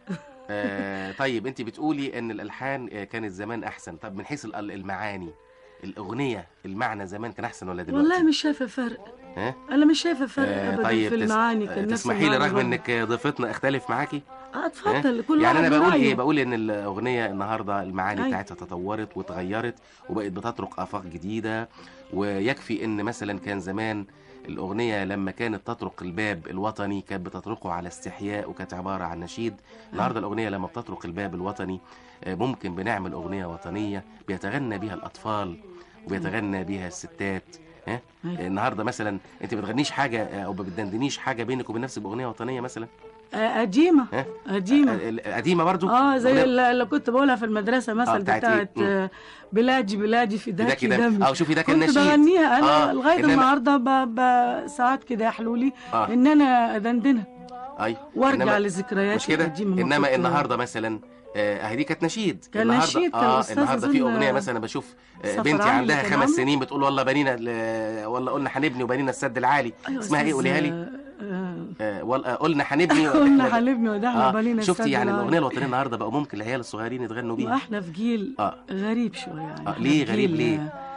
آه، طيب انت بتقولي ان الالحان آه، كانت زمان احسن طب من حيث ال- المعاني الاغنيه المعنى زمان كان احسن ولا دلوقتي والله مش شايفه فرق ها انا مش شايفه فرق آه، ابدا طيب في تس- المعاني آه، كان نفس تسمحي لي المعنى رغم برضه. انك آه، ضيفتنا اختلف معاكي اه ها؟ اتفضل كل يعني واحد انا بقول برأيه. ايه بقول ان الاغنيه النهارده المعاني أيوة. بتاعتها تطورت واتغيرت وبقت بتطرق افاق جديده ويكفي ان مثلا كان زمان الاغنيه لما كانت تطرق الباب الوطني كانت بتطرقه على استحياء وكانت عباره عن نشيد النهارده الاغنيه لما بتطرق الباب الوطني آه، ممكن بنعمل اغنيه وطنيه بيتغنى بيها الاطفال وبيتغنى بيها الستات ها أيوة. النهارده مثلا انت ما بتغنيش حاجه آه، او ما بتدندنيش حاجه بينك وبين نفسك باغنيه وطنيه مثلا آه، قديمة ها قديمة آه، قديمه برضو اه زي أغنية- اللي اللي كنت بقولها في المدرسة مثلا بتاعت بتاعت, إيه؟ مم. آه، بلادي بلادي في ده داكي كده دمي اه شوفي ده كان كنت نشيد بغنيها انا آه، لغاية إنما- النهاردة ب... ب... ساعات كده يحلوا لي آه. ان انا ادندنها ايوه وارجع إنما- لذكرياتي مش كده القديمة ما انما كنت- النهارده مثلا آه، اهي دي كانت نشيد كان النهارده نشيد، كان اه الأستاذ النهارده في أظن اغنيه مثلا بشوف آه، سفر بنتي عمرو عندها كان خمس عامله. سنين بتقول والله بنينا ل- والله قلنا هنبني وبنينا السد العالي أيوة اسمها ايه أستاذ، قوليها لي آه، آه، آه، وال- آه، قلنا هنبني قلنا هنبني ودعنا آه، بنينا شفتي السد يعني العالي. الاغنيه الوطنيه النهارده بقى ممكن العيال الصغيرين يتغنوا بيها واحنا في جيل اه غريب شوية يعني آه، إحنا ليه في غريب جيل، ليه؟ آه،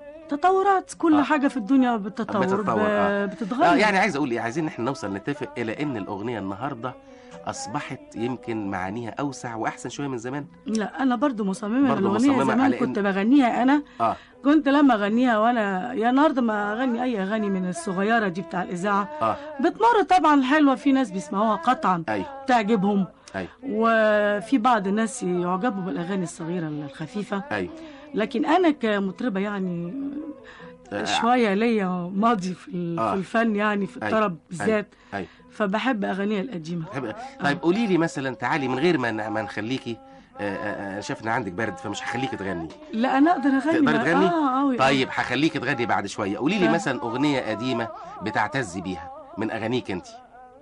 تطورات كل آه. حاجة في الدنيا بالتطور بتتطور اه ب- بتتغير اه يعني عايز اقول ايه عايزين احنا نوصل نتفق الى ان الاغنيه النهارده اصبحت يمكن معانيها اوسع واحسن شويه من زمان لا انا برضو مصممه برضو الاغنيه مصممة زمان على كنت إن- بغنيها انا اه كنت لما اغنيها وانا يا النهارده ما اغني اي اغاني من الصغيره دي بتاع الاذاعه اه بتمر طبعا حلوه في ناس بيسمعوها قطعا ايوه تعجبهم ايوه وفي بعض الناس يعجبوا بالاغاني الصغيره الخفيفه ايوه لكن انا كمطربه يعني آه، شويه ليا ماضي في ال- آه. في الفن يعني في أيوة. الطرب بالذات ايوه فبحب اغانيها القديمه بحب- طيب قولي لي مثلا تعالي من غير ما ما نخليكي آه، آه، انا شايف ان عندك برد فمش هخليكي تغني لا انا اقدر اغني تقدري بقى. تغني اه أوي طيب هخليكي تغني بعد شويه قولي لي آه. مثلا اغنيه قديمه بتعتزي بيها من اغانيك انت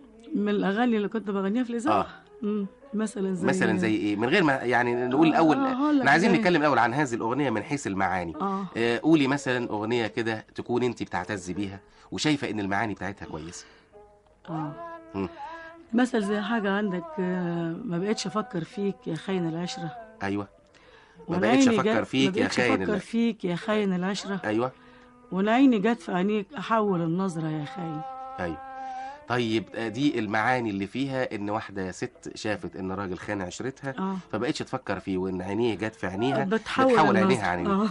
من الاغاني اللي كنت بغنيها في الاذاعه اه مم. مثلا زي مثلا زي ايه من غير ما يعني نقول الاول آه، هقول لك احنا عايزين زي- نتكلم الاول عن هذه الاغنيه من حيث المعاني اه آه، قولي مثلا اغنيه كده تكون انت بتعتزي بيها وشايفه ان المعاني بتاعتها كويسه اه مم. مثل زي حاجة عندك آه، ما بقتش أفكر فيك يا خاين العشرة ايوه ما وأنا بقتش عيني افكر جت- فيك ما يا بقتش خاين أفكر ال- فيك يا خاين العشرة ايوه وأنا عيني جت في عينيك أحول النظرة يا خاين ايوه طيب آه، دي المعاني اللي فيها ان واحده ست شافت ان راجل خان عشرتها اه فبقتش تفكر فيه وان عينيه جت في عينيها بتحول بتحول النظرة. عينيها عن آه. آه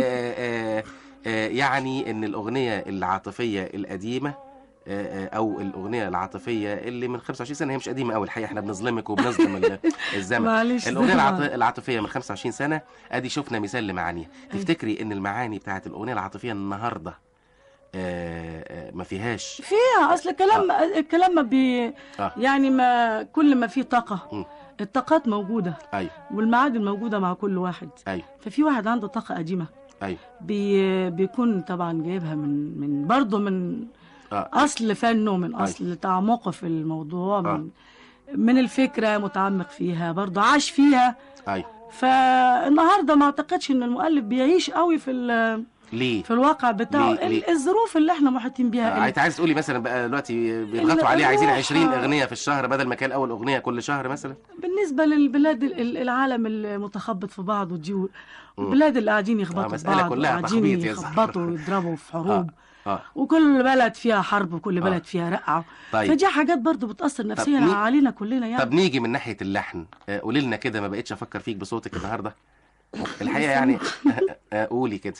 آه آه يعني ان الاغنيه العاطفيه القديمه آه، آه، او الاغنيه العاطفيه اللي من 25 سنه هي مش قديمه قوي الحقيقه احنا بنظلمك وبنظلم ال- الزمن معلش الاغنيه طبعاً. العاط- العاطفيه من 25 سنه ادي شفنا مثال لمعانيها تفتكري ان المعاني بتاعت الاغنيه العاطفيه النهارده آه، آه، ما فيهاش فيها اصل الكلام الكلام ما بي آه. يعني ما كل ما فيه طاقه مم. الطاقات موجوده ايوه والمعادن موجوده مع كل واحد ايوه ففي واحد عنده طاقه قديمه ايوه بي بيكون طبعا جايبها من من برضه من آه. اصل فنه من أيوة. اصل تعمقه في الموضوع من من الفكره متعمق فيها برضه عاش فيها ايوه فالنهارده ما اعتقدش ان المؤلف بيعيش قوي في ال- ليه في الواقع بتاعه ليه- ليه؟ ال- الظروف اللي احنا محيطين بيها آه، انت عايز تقولي مثلا بقى دلوقتي بيضغطوا عليه عايزين 20 اغنيه في الشهر بدل ما كان اول اغنيه كل شهر مثلا بالنسبه للبلاد ال- ال- العالم المتخبط في بعضه دي البلاد اللي قاعدين يخبطوا في مسألة بعض كلها وقاعدين تخبيط يا زهر. يخبطوا ويضربوا في حروب اه وكل بلد فيها حرب وكل بلد فيها رقعه طيب. فدي حاجات برضو بتاثر نفسيا مين- علينا كلنا يعني طب نيجي من ناحيه اللحن آه، قولي لنا كده ما بقتش افكر فيك بصوتك النهارده الحقيقه يعني آه، قولي كده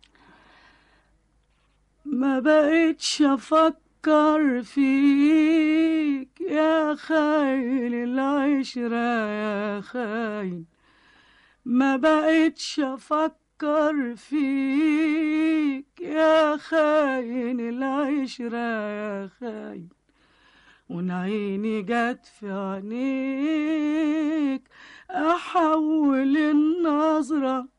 ما بقتش افكر فيك يا خاين العشرة يا خاين ما بقتش افكر فيك يا خاين العشرة يا خاين وان عيني جت في عينيك احول النظره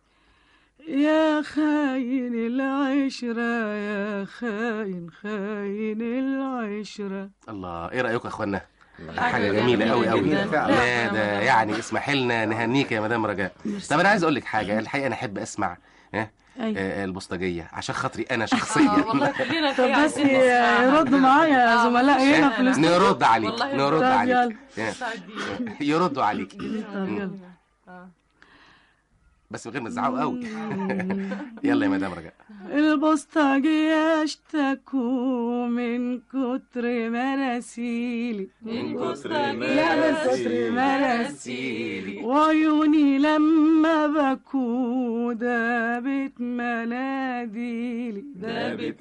يا خاين العشرة يا خاين خاين العشرة الله ايه رايكم يا اخوانا حاجة حاجه جميله جميلة قوي قوي جداً. لا فعلاً. ده يعني اسمح لنا نهنيك يا مدام رجاء طب انا عايز اقول لك حاجه الحقيقه انا احب اسمع ها أيوة. آه، البوسطجيه عشان خاطري انا شخصيا طب بس يردوا معايا يا زملائي هنا في الاستوديو نرد عليك والله نرد طب عليك يلا. آه. يردوا عليك طب يلا بس من غير ما تزعقوا قوي يلا يا مدام رجاء البوسطجية اشتكوا من كتر مراسيلي من كتر لا من كتر مراسيلي. مراسيلي وعيوني لما بكوا دابت مناديلي دابت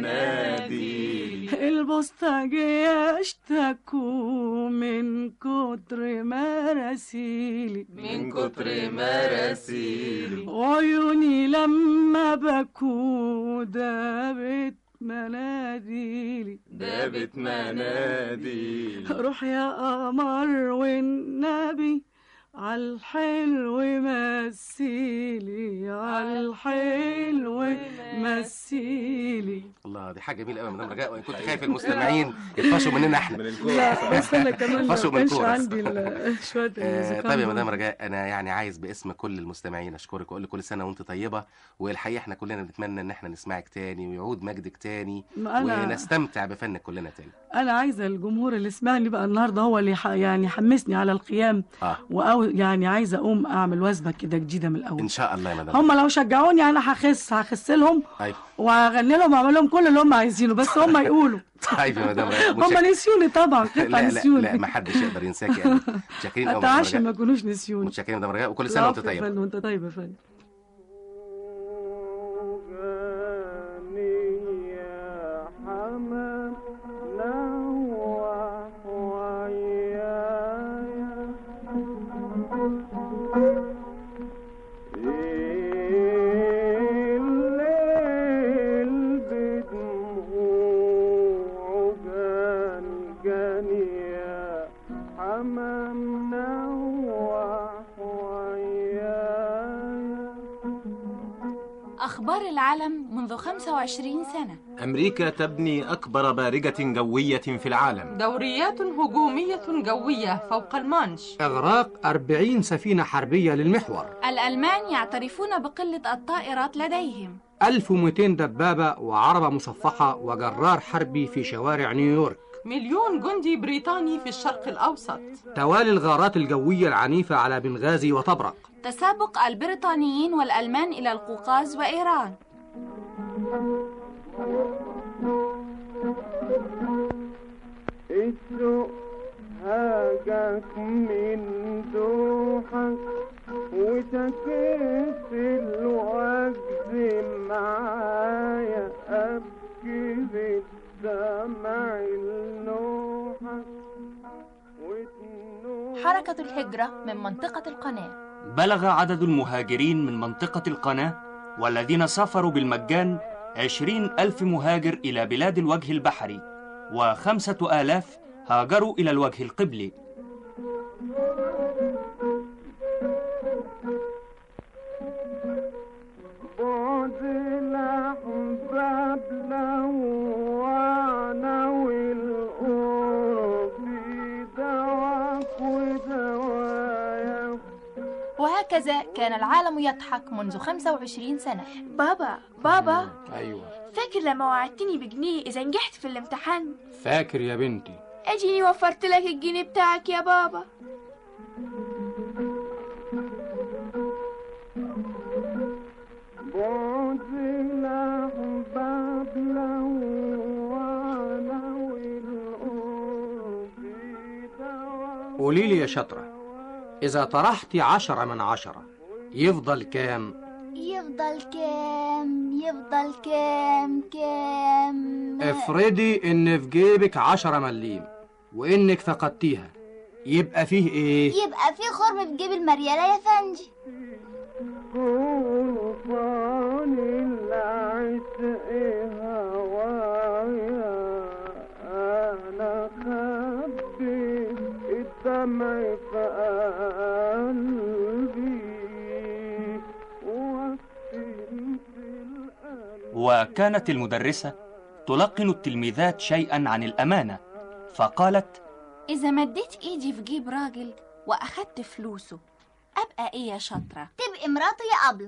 مناديلي البوسطجية اشتكوا من كتر مراسيلي من كتر مراسيلي عيوني لما بكوا دابت مناديلي دابت مناديلي روح يا قمر والنبي عالحلو مثيلي عالحلو مثيلي الله دي حاجه جميله قوي يا مدام رجاء وان كنت خايف المستمعين يطفشوا مننا احنا لا بس انا كمان ما يطفشوا من كانش الكورس. عندي ال- شويه آه، الموسيقى طيب يا مدام رجاء انا يعني عايز باسم كل المستمعين اشكرك واقول لك كل سنه وانت طيبه والحقيقه احنا كلنا بنتمنى ان احنا نسمعك تاني ويعود مجدك تاني ما أنا- ونستمتع بفنك كلنا تاني انا عايزه الجمهور اللي سمعني بقى النهارده هو اللي ح- يعني حمسني على القيام اه وأو يعني عايزه اقوم اعمل وثبه كده جديده من الاول ان شاء الله يا مدام هم لو شجعوني انا هخس هخس لهم ايوه وهغني لهم واعمل لهم كل اللي هم عايزينه بس هم يقولوا طيب يا مدام رجاء هم متشك- نسيوني طبعا قطع لا لا نسيوني لا ما حدش يقدر ينساكي ابدا متشكرين قوي يا مدام اتعشى ما رجاء يكونوش نسيوني متشكرين يا مدام رجاء وكل سنه وانت العفو يا طيبه فندم وانت طيب يا فندم أخبار العالم منذ 25 سنة أمريكا تبني أكبر بارجة جوية في العالم دوريات هجومية جوية فوق المانش إغراق 40 سفينة حربية للمحور الألمان يعترفون بقلة الطائرات لديهم 1200 دبابة وعربة مصفحة وجرار حربي في شوارع نيويورك مليون جندي بريطاني في الشرق الأوسط توالي الغارات الجوية العنيفة على بنغازي وطبرق تسابق البريطانيين والألمان إلى القوقاز وإيران السوق هاجك من دوحك وتكيت الوجد معايا أبكي بالدمع النوحك حركة الهجرة من منطقة القناة بلغ عدد المهاجرين من منطقة القناة والذين سافروا بالمجان عشرين ألف مهاجر إلى بلاد الوجه البحري وخمسة آلاف هاجروا إلى الوجه القبلي بعد الأحباب له وعنا والقرب دواك ودوايا وهكذا كان العالم يضحك منذ 25 سنة بابا بابا أيوة فاكر لما وعدتني بجنيه إذا نجحت في الامتحان فاكر يا بنتي أجيني وفرت لك الجنيه بتاعك يا بابا بعد الأحباب له وعنا والقرب دواك قولي لي يا شطرة إذا طرحتي عشرة من عشرة يفضل كام؟ يفضل كام يفضل كام كام افرضي إن في جيبك عشرة مليم وإنك فقدتيها يبقى فيه إيه؟ يبقى في خرم في جيب المريالة يا فندي طوفان العشق هوايا أنا خبي الدمع في قلبي وسمت القلب وكانت المدرسة تلقن التلميذات شيئا عن الأمانة فقالت إذا مديت إيدي في جيب راجل وأخدت فلوسه أبقى إيه يا شاطرة؟ تبقي مراته يا أبلة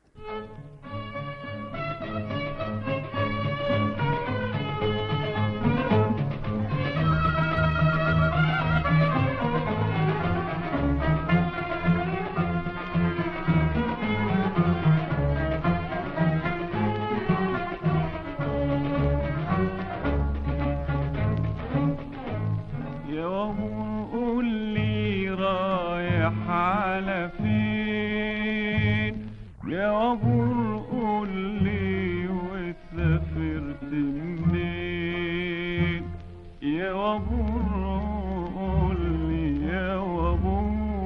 يا وابو قول لي رايح على فين يا وابو قول لي وسافرت منين يا وابو قول لي يا وابو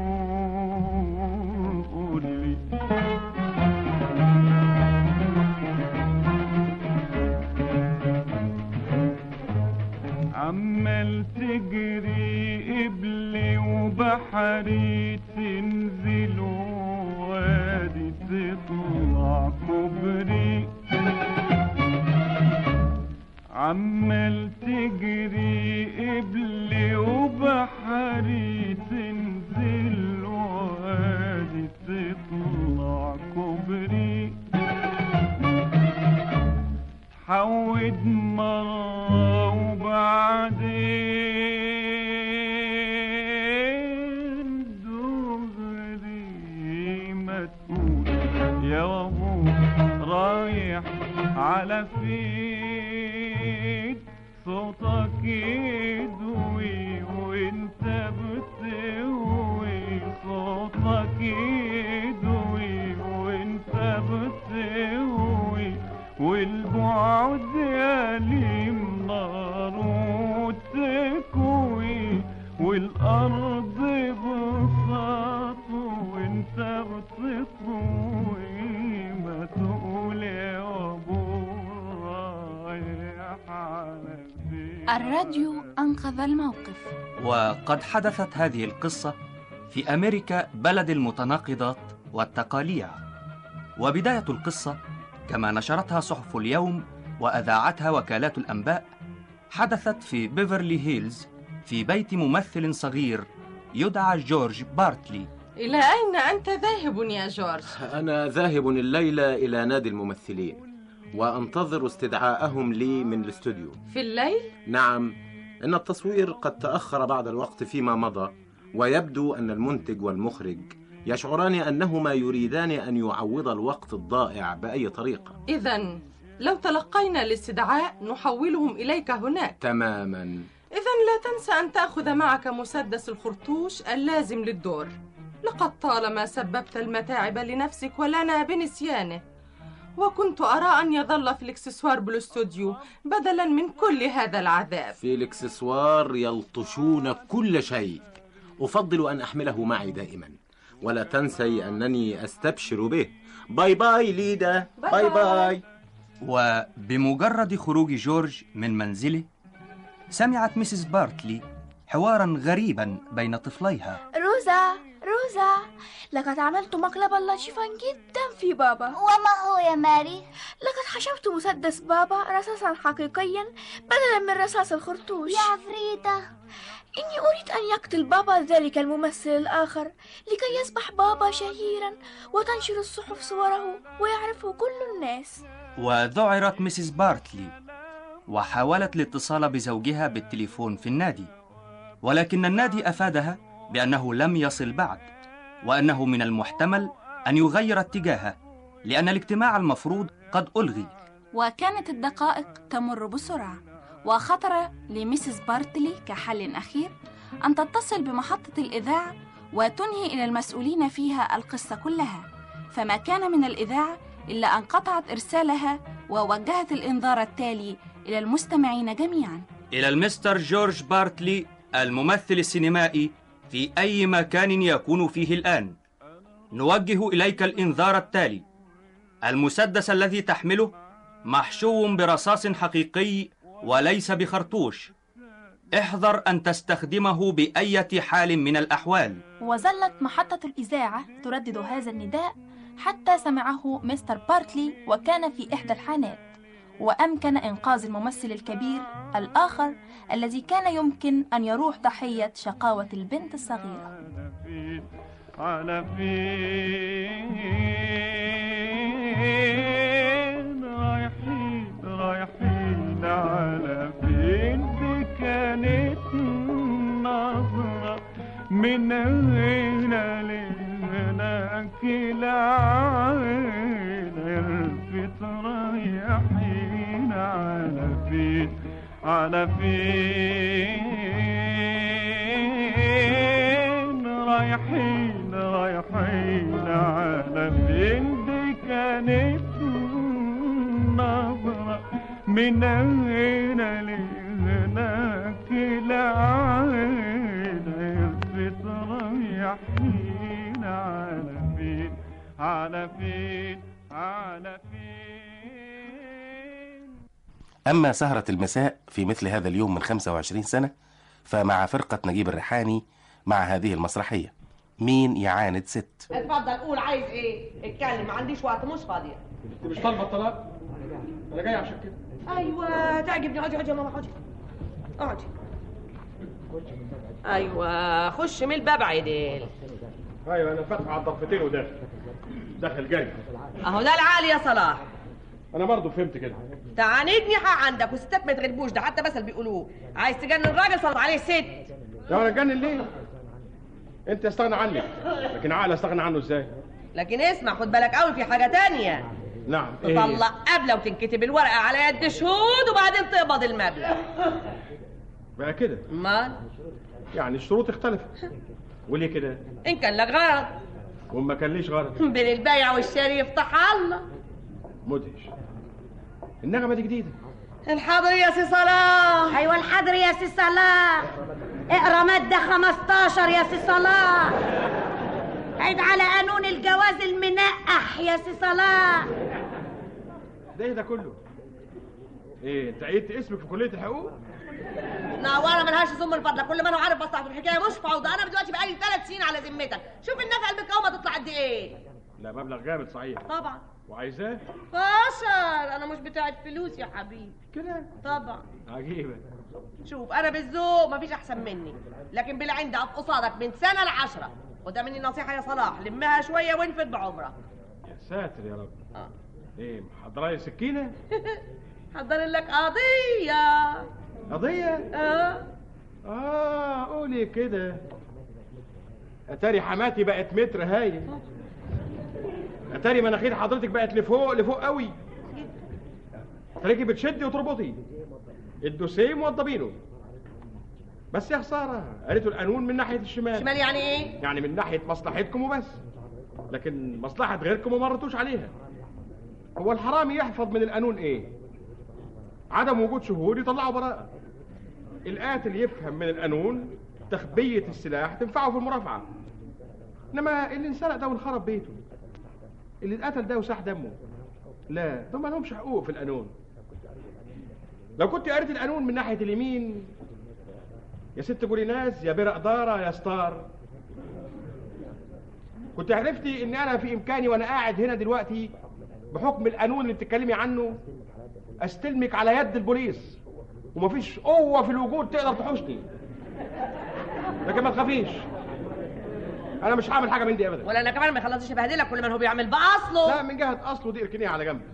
قول لي عمال تجري قبلي وبحري تنزل وادي تطلع كوبري عمال تجري قبلي وبحري تنزل وادي تطلع كوبري حود مرة وبعدين دغري ما تقول يا وابو رايح على فين صوتك يدوي وانت بتهوي صوتك يدوي وانت بتهوي والبعد يليم نار وتكوي والأرض بساط وانت بتطوي ما تقول يا أبو رايح على فين الراديو أنقذ الموقف وقد حدثت هذه القصة في أمريكا بلد المتناقضات والتقاليع وبداية القصة كما نشرتها صحف اليوم وأذاعتها وكالات الأنباء حدثت في بيفرلي هيلز في بيت ممثل صغير يدعى جورج بارتلي إلى أين أنت ذاهب يا جورج؟ أنا ذاهب الليلة إلى نادي الممثلين وأنتظر استدعاءهم لي من الاستوديو في الليل؟ نعم إن التصوير قد تأخر بعض الوقت فيما مضى ويبدو أن المنتج والمخرج يشعران أنهما يريدان أن يعوض الوقت الضائع بأي طريقة إذا لو تلقينا الاستدعاء نحولهم إليك هناك تماما إذا لا تنسى أن تأخذ معك مسدس الخرطوش اللازم للدور لقد طالما سببت المتاعب لنفسك ولنا بنسيانه وكنت أرى أن يظل في الإكسسوار بالاستوديو بدلا من كل هذا العذاب في الإكسسوار يلطشون كل شيء أفضل أن أحمله معي دائما ولا تنسي أنني أستبشر به باي باي ليدا باي باي, باي. وبمجرد خروج جورج من منزله سمعت مسز بارتلي حوارا غريبا بين طفليها روزا روزا لقد عملت مقلبا لطيفا جدا في بابا وما هو يا ماري؟ لقد حشوت مسدس بابا رصاصا حقيقيا بدلا من رصاص الخرطوش يا عفريتة إني أريد أن يقتل بابا ذلك الممثل الآخر لكي يصبح بابا شهيرا وتنشر الصحف صوره ويعرفه كل الناس وذعرت مسز بارتلي وحاولت الاتصال بزوجها بالتليفون في النادي ولكن النادي افادها بانه لم يصل بعد وانه من المحتمل ان يغير اتجاهه لان الاجتماع المفروض قد الغي وكانت الدقائق تمر بسرعة وخطر لميسيس بارتلي كحل أخير أن تتصل بمحطة الإذاعة وتنهي إلى المسؤولين فيها القصة كلها فما كان من الإذاعة إلا أن قطعت إرسالها ووجهت الإنذار التالي إلى المستمعين جميعا الى المستر جورج بارتلي الممثل السينمائي في اي مكان يكون فيه الان نوجه اليك الانذار التالي المسدس الذي تحمله محشو برصاص حقيقي وليس بخرطوش احذر ان تستخدمه باية حال من الاحوال وظلت محطة الإذاعة تردد هذا النداء حتى سمعه مستر بارتلي وكان في إحدى الحانات وأمكن إنقاذ الممثل الكبير الآخر الذي كان يمكن أن يروح ضحية شقاوة البنت الصغيرة على فين رايحين رايحين على فين دي كانت نظرة من هنا لهناك العين عرفت رايحين على فين على فين رايحين رايحين على فين دي كانت نظرة من هنا لهناك العين عرفت رايحين على فين على فين على فين أما سهرة المساء في مثل هذا اليوم من 25 سنة فمع فرقة نجيب الريحاني مع هذه المسرحية مين يعاند ست اتفضل قول عايز ايه اتكلم ما عنديش وقت مش فاضيه انت مش طالبه الطلاق انا جاي عشان كده ايوه تعجبني اقعدي اقعدي يا ماما اقعدي اقعدي ايوه خش من الباب عدل ايوه انا فاتح على الضرفتين وداخل داخل جاي اهو ده العالي يا صلاح انا برضه فهمت كده تعاندني حق عندك والستات ما يتغلبوش ده حتى مثل بيقولوه عايز تجنن راجل صلب عليه ست يا انا اتجنن ليه انت استغنى عنك لكن عقل استغنى عنه ازاي لكن اسمع خد بالك قوي في حاجه تانية نعم تطلق قبله وتنكتب الورقه على يد شهود وبعدين تقبض المبلغ بقى كده امال يعني الشروط اختلفت وليه كده ان كان لك غرض وما كان ليش غرض بين البيع والشاري يفتح الله مدهش النغمه دي جديده الحاضر يا سي صلاح ايوه الحاضر يا سي صلاح اقرا ماده 15 يا سي صلاح عيب على قانون الجواز المنقح يا سي صلاح ده ايه ده كله ايه انت عيدت اسمك في كليه الحقوق نعوره ملهاش ذم من فضلك كل ما انا عارف مصلحه الحكايه مش فوضى انا دلوقتي بقالي ثلاث سنين على ذمتك شوف النفقه المقاومه تطلع قد ايه لا مبلغ جامد صحيح طبعا وعايزاه فاشر انا مش بتاعت فلوس يا حبيبي كده طبعا عجيبه شوف انا بالذوق مفيش احسن مني لكن بالعند اقف قصادك من سنه لعشرة وده مني نصيحه يا صلاح لمها شويه وانفد بعمرك يا ساتر يا رب آه. ايه محضره لي سكينه حضر لك قضيه قضيه اه اه قولي كده اتاري حماتي بقت متر هايل اتاري مناخير حضرتك بقت لفوق لفوق قوي اتاريكي بتشدي وتربطي الدوسيه موضبينه بس يا خساره قالته القانون من ناحيه الشمال شمال يعني ايه يعني من ناحيه مصلحتكم وبس لكن مصلحه غيركم ما مرتوش عليها هو الحرامي يحفظ من القانون ايه عدم وجود شهود يطلعوا براءه القاتل يفهم من القانون تخبيه السلاح تنفعه في المرافعه انما اللي انسرق ده وانخرب بيته اللي اتقتل ده وساح دمه لا دول ما لهمش حقوق في القانون لو كنت قريت القانون من ناحيه اليمين يا ست بوليناز يا بير قداره يا ستار كنت عرفتي ان انا في امكاني وانا قاعد هنا دلوقتي بحكم القانون اللي بتتكلمي عنه استلمك على يد البوليس ومفيش قوه في الوجود تقدر تحوشني لكن ما تخافيش انا مش هعمل حاجه من دي ابدا ولا انا كمان ما يخلصش يبهدلك كل ما هو بيعمل باصله لا من جهه اصله دي اركنيها على جنب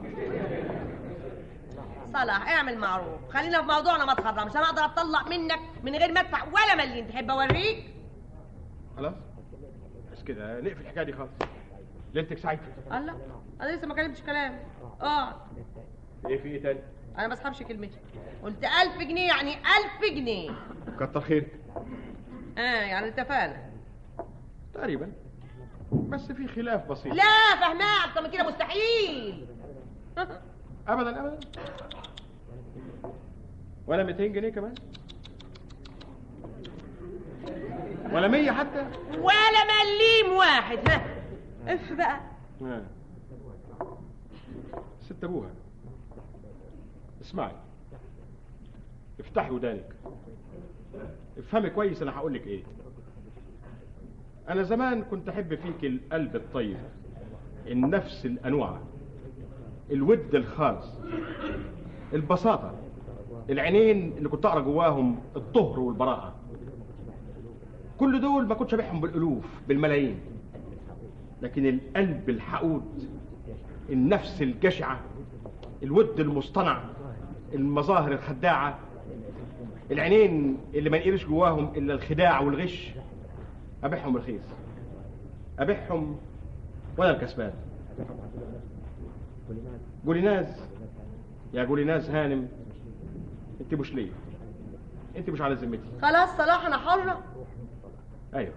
صلاح اعمل معروف خلينا في موضوعنا ما تخرمش انا اقدر اطلع منك من غير ما ادفع ولا مليم تحب اوريك خلاص بس كده نقفل الحكايه دي خالص ليلتك سعيده الله انا لسه ما كلمتش كلام اه ايه في ايه تاني انا ما بسحبش كلمتي قلت ألف جنيه يعني ألف جنيه كتر خيرك اه يعني اتفقنا تقريبا بس في خلاف بسيط لا فهماء اكتر من كده مستحيل ابدا ابدا ولا 200 جنيه كمان ولا 100 حتى ولا مليم واحد ها اف بقى آه. ست ابوها اسمعي افتحي ودانك افهمي كويس انا هقول لك ايه انا زمان كنت احب فيك القلب الطيب النفس الانوعه الود الخالص البساطه العينين اللي كنت اقرا جواهم الطهر والبراءه كل دول ما كنتش ابيعهم بالالوف بالملايين لكن القلب الحقود النفس الجشعه الود المصطنع المظاهر الخداعه العينين اللي ما ينقرش جواهم الا الخداع والغش ابيعهم رخيص ابيعهم وانا الكسبان جوليناز يا جوليناز هانم انت مش ليا انت مش على ذمتي خلاص صلاح انا حره ايوه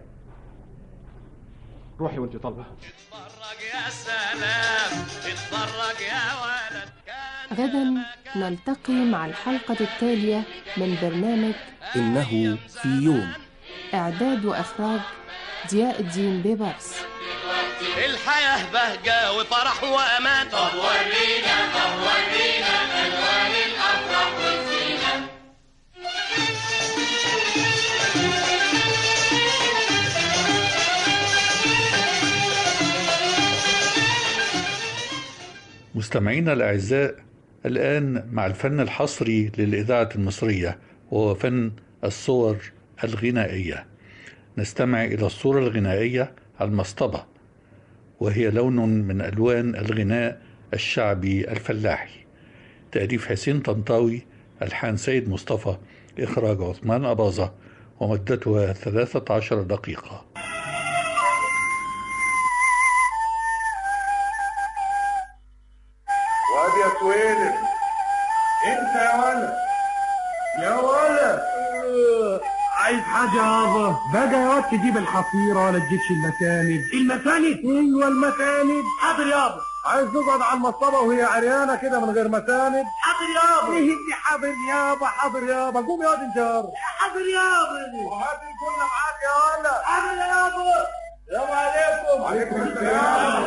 روحي وانت طالبه يا سلام اتفرج يا ولد غدا نلتقي مع الحلقة التالية من برنامج إنه في يوم إعداد وإخراج ضياء الدين بيبرس الحياة بهجة وفرح وأمان طب ورينا طب ورينا ألوان الأفراح والزينة مستمعينا الأعزاء الآن مع الفن الحصري للإذاعة المصرية وهو فن الصور الغنائية نستمع إلى الصورة الغنائية المصطبة وهي لون من ألوان الغناء الشعبي الفلاحي تأليف حسين طنطاوي ألحان سيد مصطفى إخراج عثمان أباظة ومدتها 13 دقيقة واد يا سويلم انت يا ولد يا ولد عايز حاجة يابا بقى يا واد تجيب الحصيرة ولا تجيبش المساند المساند ايوه المساند حاضر يابا عايز تقعد على المصطبة وهي عريانة كده من غير مساند حاضر يابا ايه اللي حاضر يابا حاضر يابا قوم يا واد انجار حاضر يابا وهات الكل معاك يا ولد حاضر يابا السلام عليكم وعليكم السلام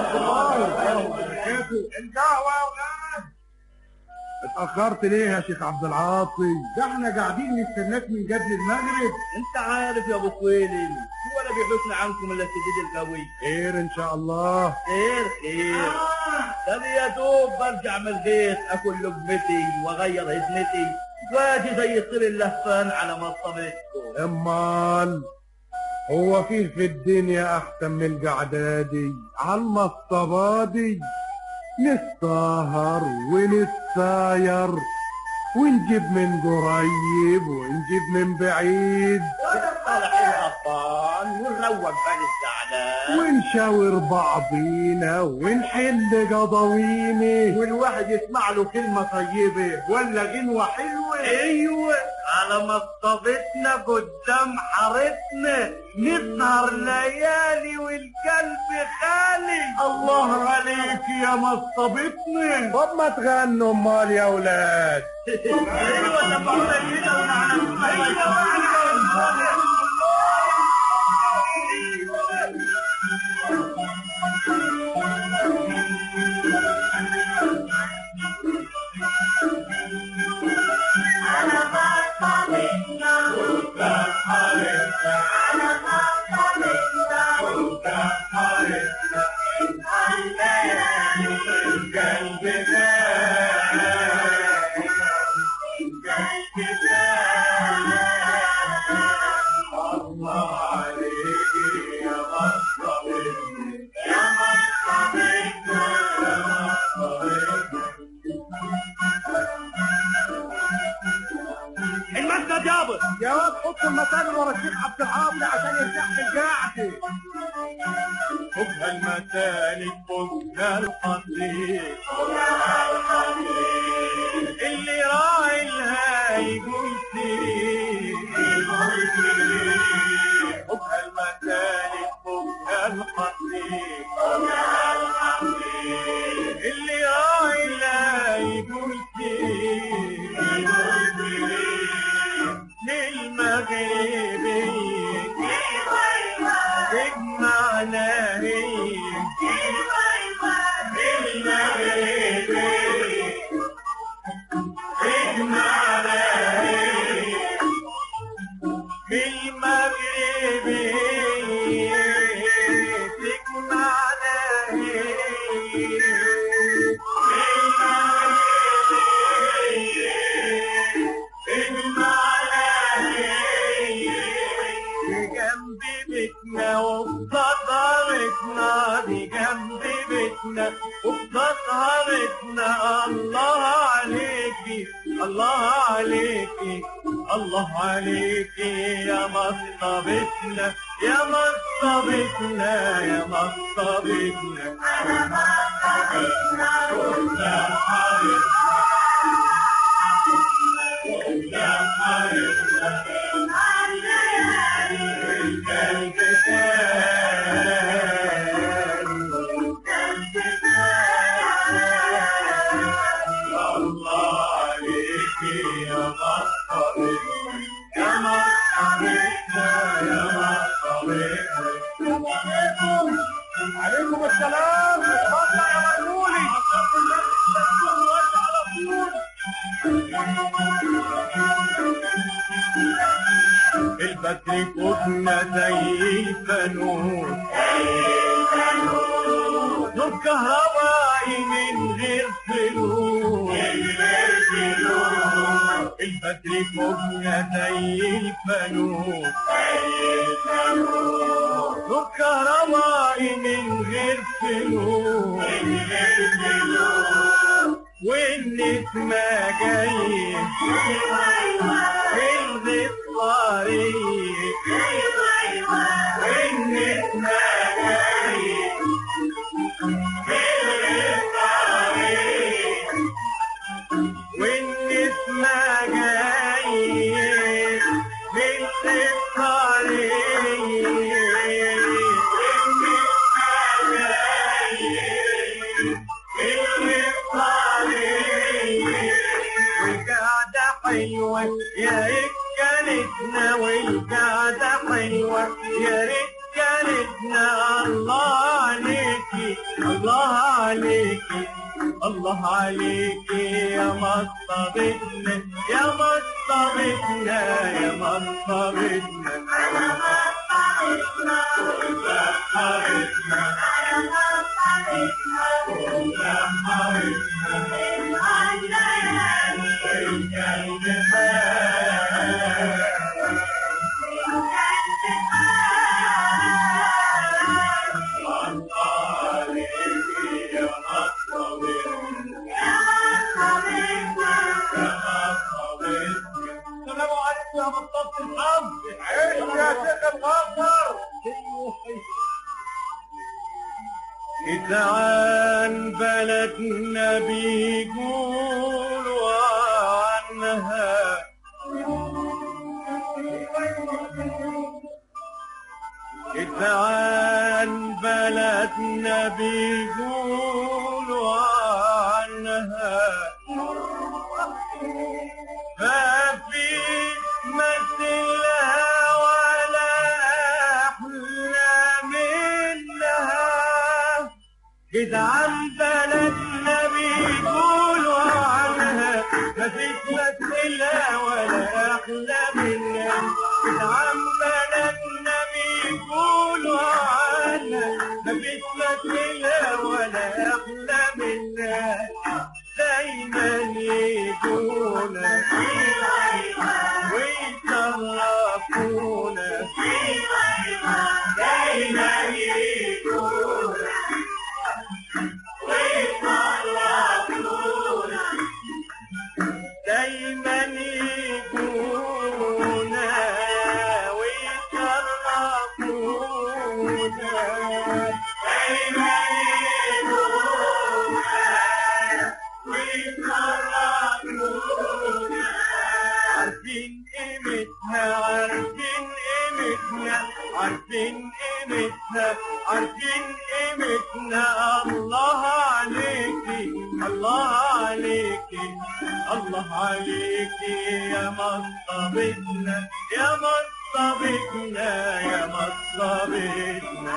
القهوة يا ولاد اتأخرت ليه يا شيخ عبد العاطي؟ ده احنا قاعدين نستناك من قبل المغرب انت عارف يا ابو سويلم ولا بيحوشنا عنكم الا السديد القوي خير ان شاء الله خير خير ده يا دوب برجع من البيت اكل لقمتي واغير هدمتي واجي زي الطير اللهفان على مصطبتكم امال هو فيه في الدنيا احسن من القعدة دي على المصطبة دي نتسهر ونتساير ونجيب من قريب ونجيب من بعيد صالح الغطان ونروق بال الزعلان ونشاور بعضينا ونحل قضاوينا والواحد يسمع له كلمة طيبة ولا غنوة حلوة ايوه على مصطبتنا قدام حارتنا نسهر ليالي والقلب خالي الله عليك يا مصطبتنا طب ما تغنوا امال يا اولاد ايوه تبقى كده ونعرف المسند يابا يا واد حط المسائل ورا الشيخ عبد العاطي عشان يرتاح في القعده خذها المسالك خذها الحديد اللي راعي لها يقول سيري خذها المسالك خذها الحديد اللي راعي لها يقول سيري للمغربي اجمعنا هي للمغربي اجمعنا هي بالمغربي تجمعنا هي جنب بيتنا وبصدرتنا دي جنب بيتنا وبصدرتنا الله عليكي الله عليكي الله عليكي يا مصطبتنا يا مصطبتنا يا مصطبتنا انا مصطبتنا وانت عليكم السلام اتفضل يا مأمولي البدر كنا زي الفانوس نور كهربائي من غير فلوس البدر كنا زي الفانوس نور كهربائي من غير فلوس والنسمة جاي الغي الطريق والنسمة جاي والنسمة جاي الغي والقعدة حلوة يا ريت كانتنا والقعدة حلوة يا ريت كانتنا الله عليكي الله عليكي الله عليكي يا مصطبتنا يا مصطبتنا يا مصطبتنا يا السلام عليكم يا مصطفى الحمد عيش يا شيخ الغفر إذا عن بلدنا بيقولوا عنها إذا عن بلدنا بيقولوا عنها ما في مثلها ولا أحلى منها جدعان بلدنا بيقولوا عنها ما فيش مثلها ولا أحلى منها جدعان بلدنا بيقولوا عنها ما فيش مثلها ولا أحلى الله عليكي الله عليكي يا مصطبتنا يا مصطبتنا يا مصطبتنا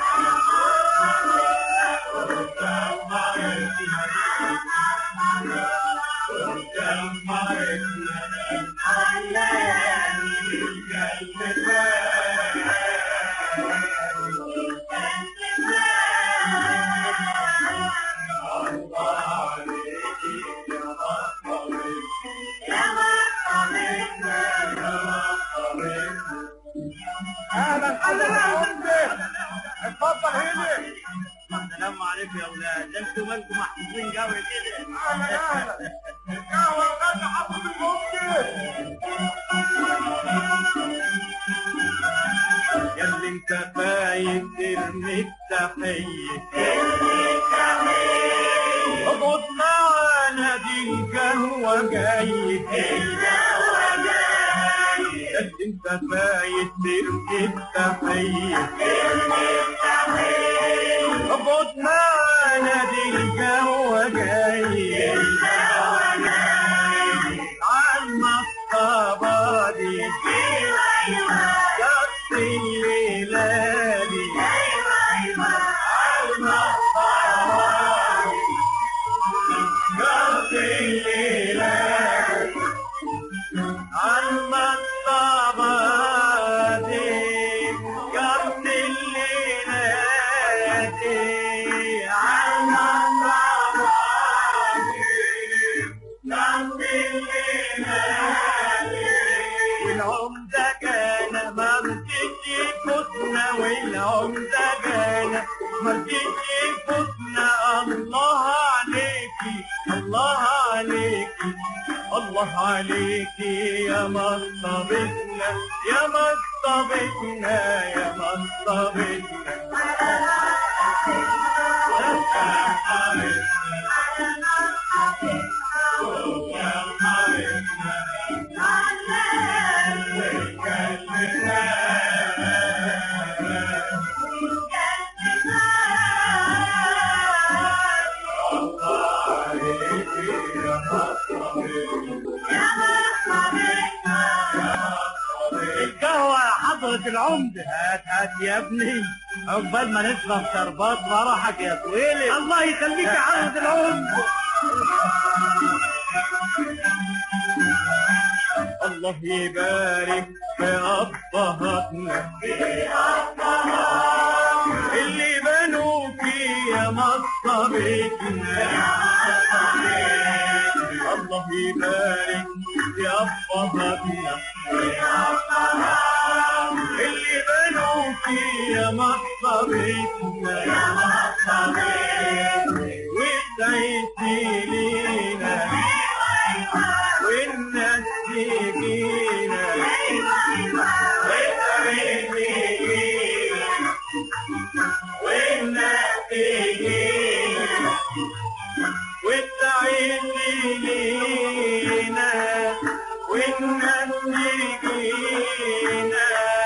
اهلا اهلا يا عمده اتفضل هنا السلام عليكم يا اولاد انتوا مالكم محظوظين قوي كده اهلا اهلا القهوه الغدا حطوا يا اللي انت فايت ترمي التحيه اقعد معانا دي القهوه جاي يا اللي انت فايت ترمي التحيه اقعد معانا دي القهوه جاي عالمصطبة دي جت الليلة دي عالمصطبة دي جت الليلة دي عالمصطبة والعمدة كان ما رضيش يفوتنا والعمدة كان ما رضيش يفوتنا الله عليكي الله عليكي الله عليكي يا مصطبتنا يا مصطبتنا يا القهوة يا حضرة العمدة هات هات يا ابني عقبال ما نشرب شربات فرحك يا طويلي الله يخليك يا حضرة العمدة الله يبارك في أبهاتنا اللي بنوكي يا مصطبتنا الله يبارك في أبهاتنا اللي بنوكي يا مصطبتنا وسعيتي لينا والناس تجينا وسعيتي لينا والناس تجينا وسعيتي لينا والناس تجينا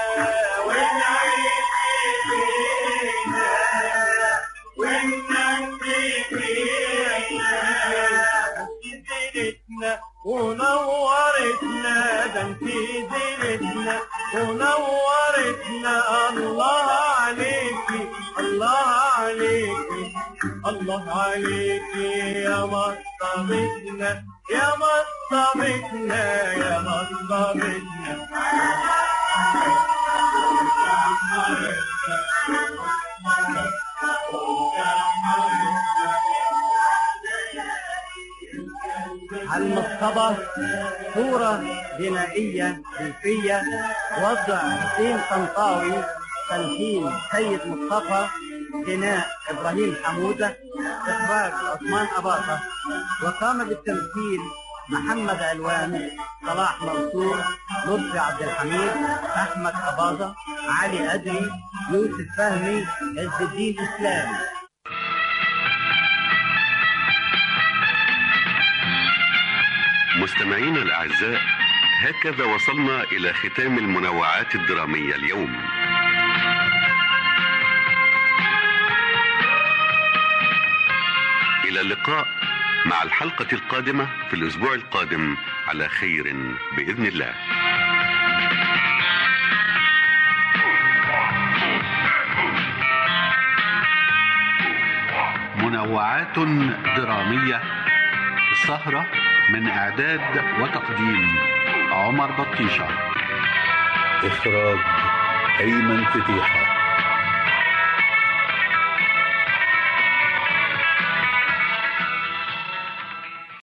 ونورتنا ده انت زينتنا ونورتنا الله عليكي الله عليكي الله عليكي يا مصطبتنا يا مصطبتنا يا مصطبتنا المصطبة صورة غنائية ريفية وضع حسين طنطاوي تلحين سيد مصطفى غناء إبراهيم حمودة إخراج عثمان أباطة وقام بالتمثيل محمد علوان صلاح منصور لطفي عبد الحميد أحمد أباظة علي أدري يوسف فهمي عز الدين إسلام مستمعينا الأعزاء هكذا وصلنا إلى ختام المنوعات الدرامية اليوم إلى اللقاء مع الحلقة القادمة في الأسبوع القادم على خير بإذن الله منوعات درامية السهرة من إعداد وتقديم عمر بطيشة إخراج أيمن فتيحة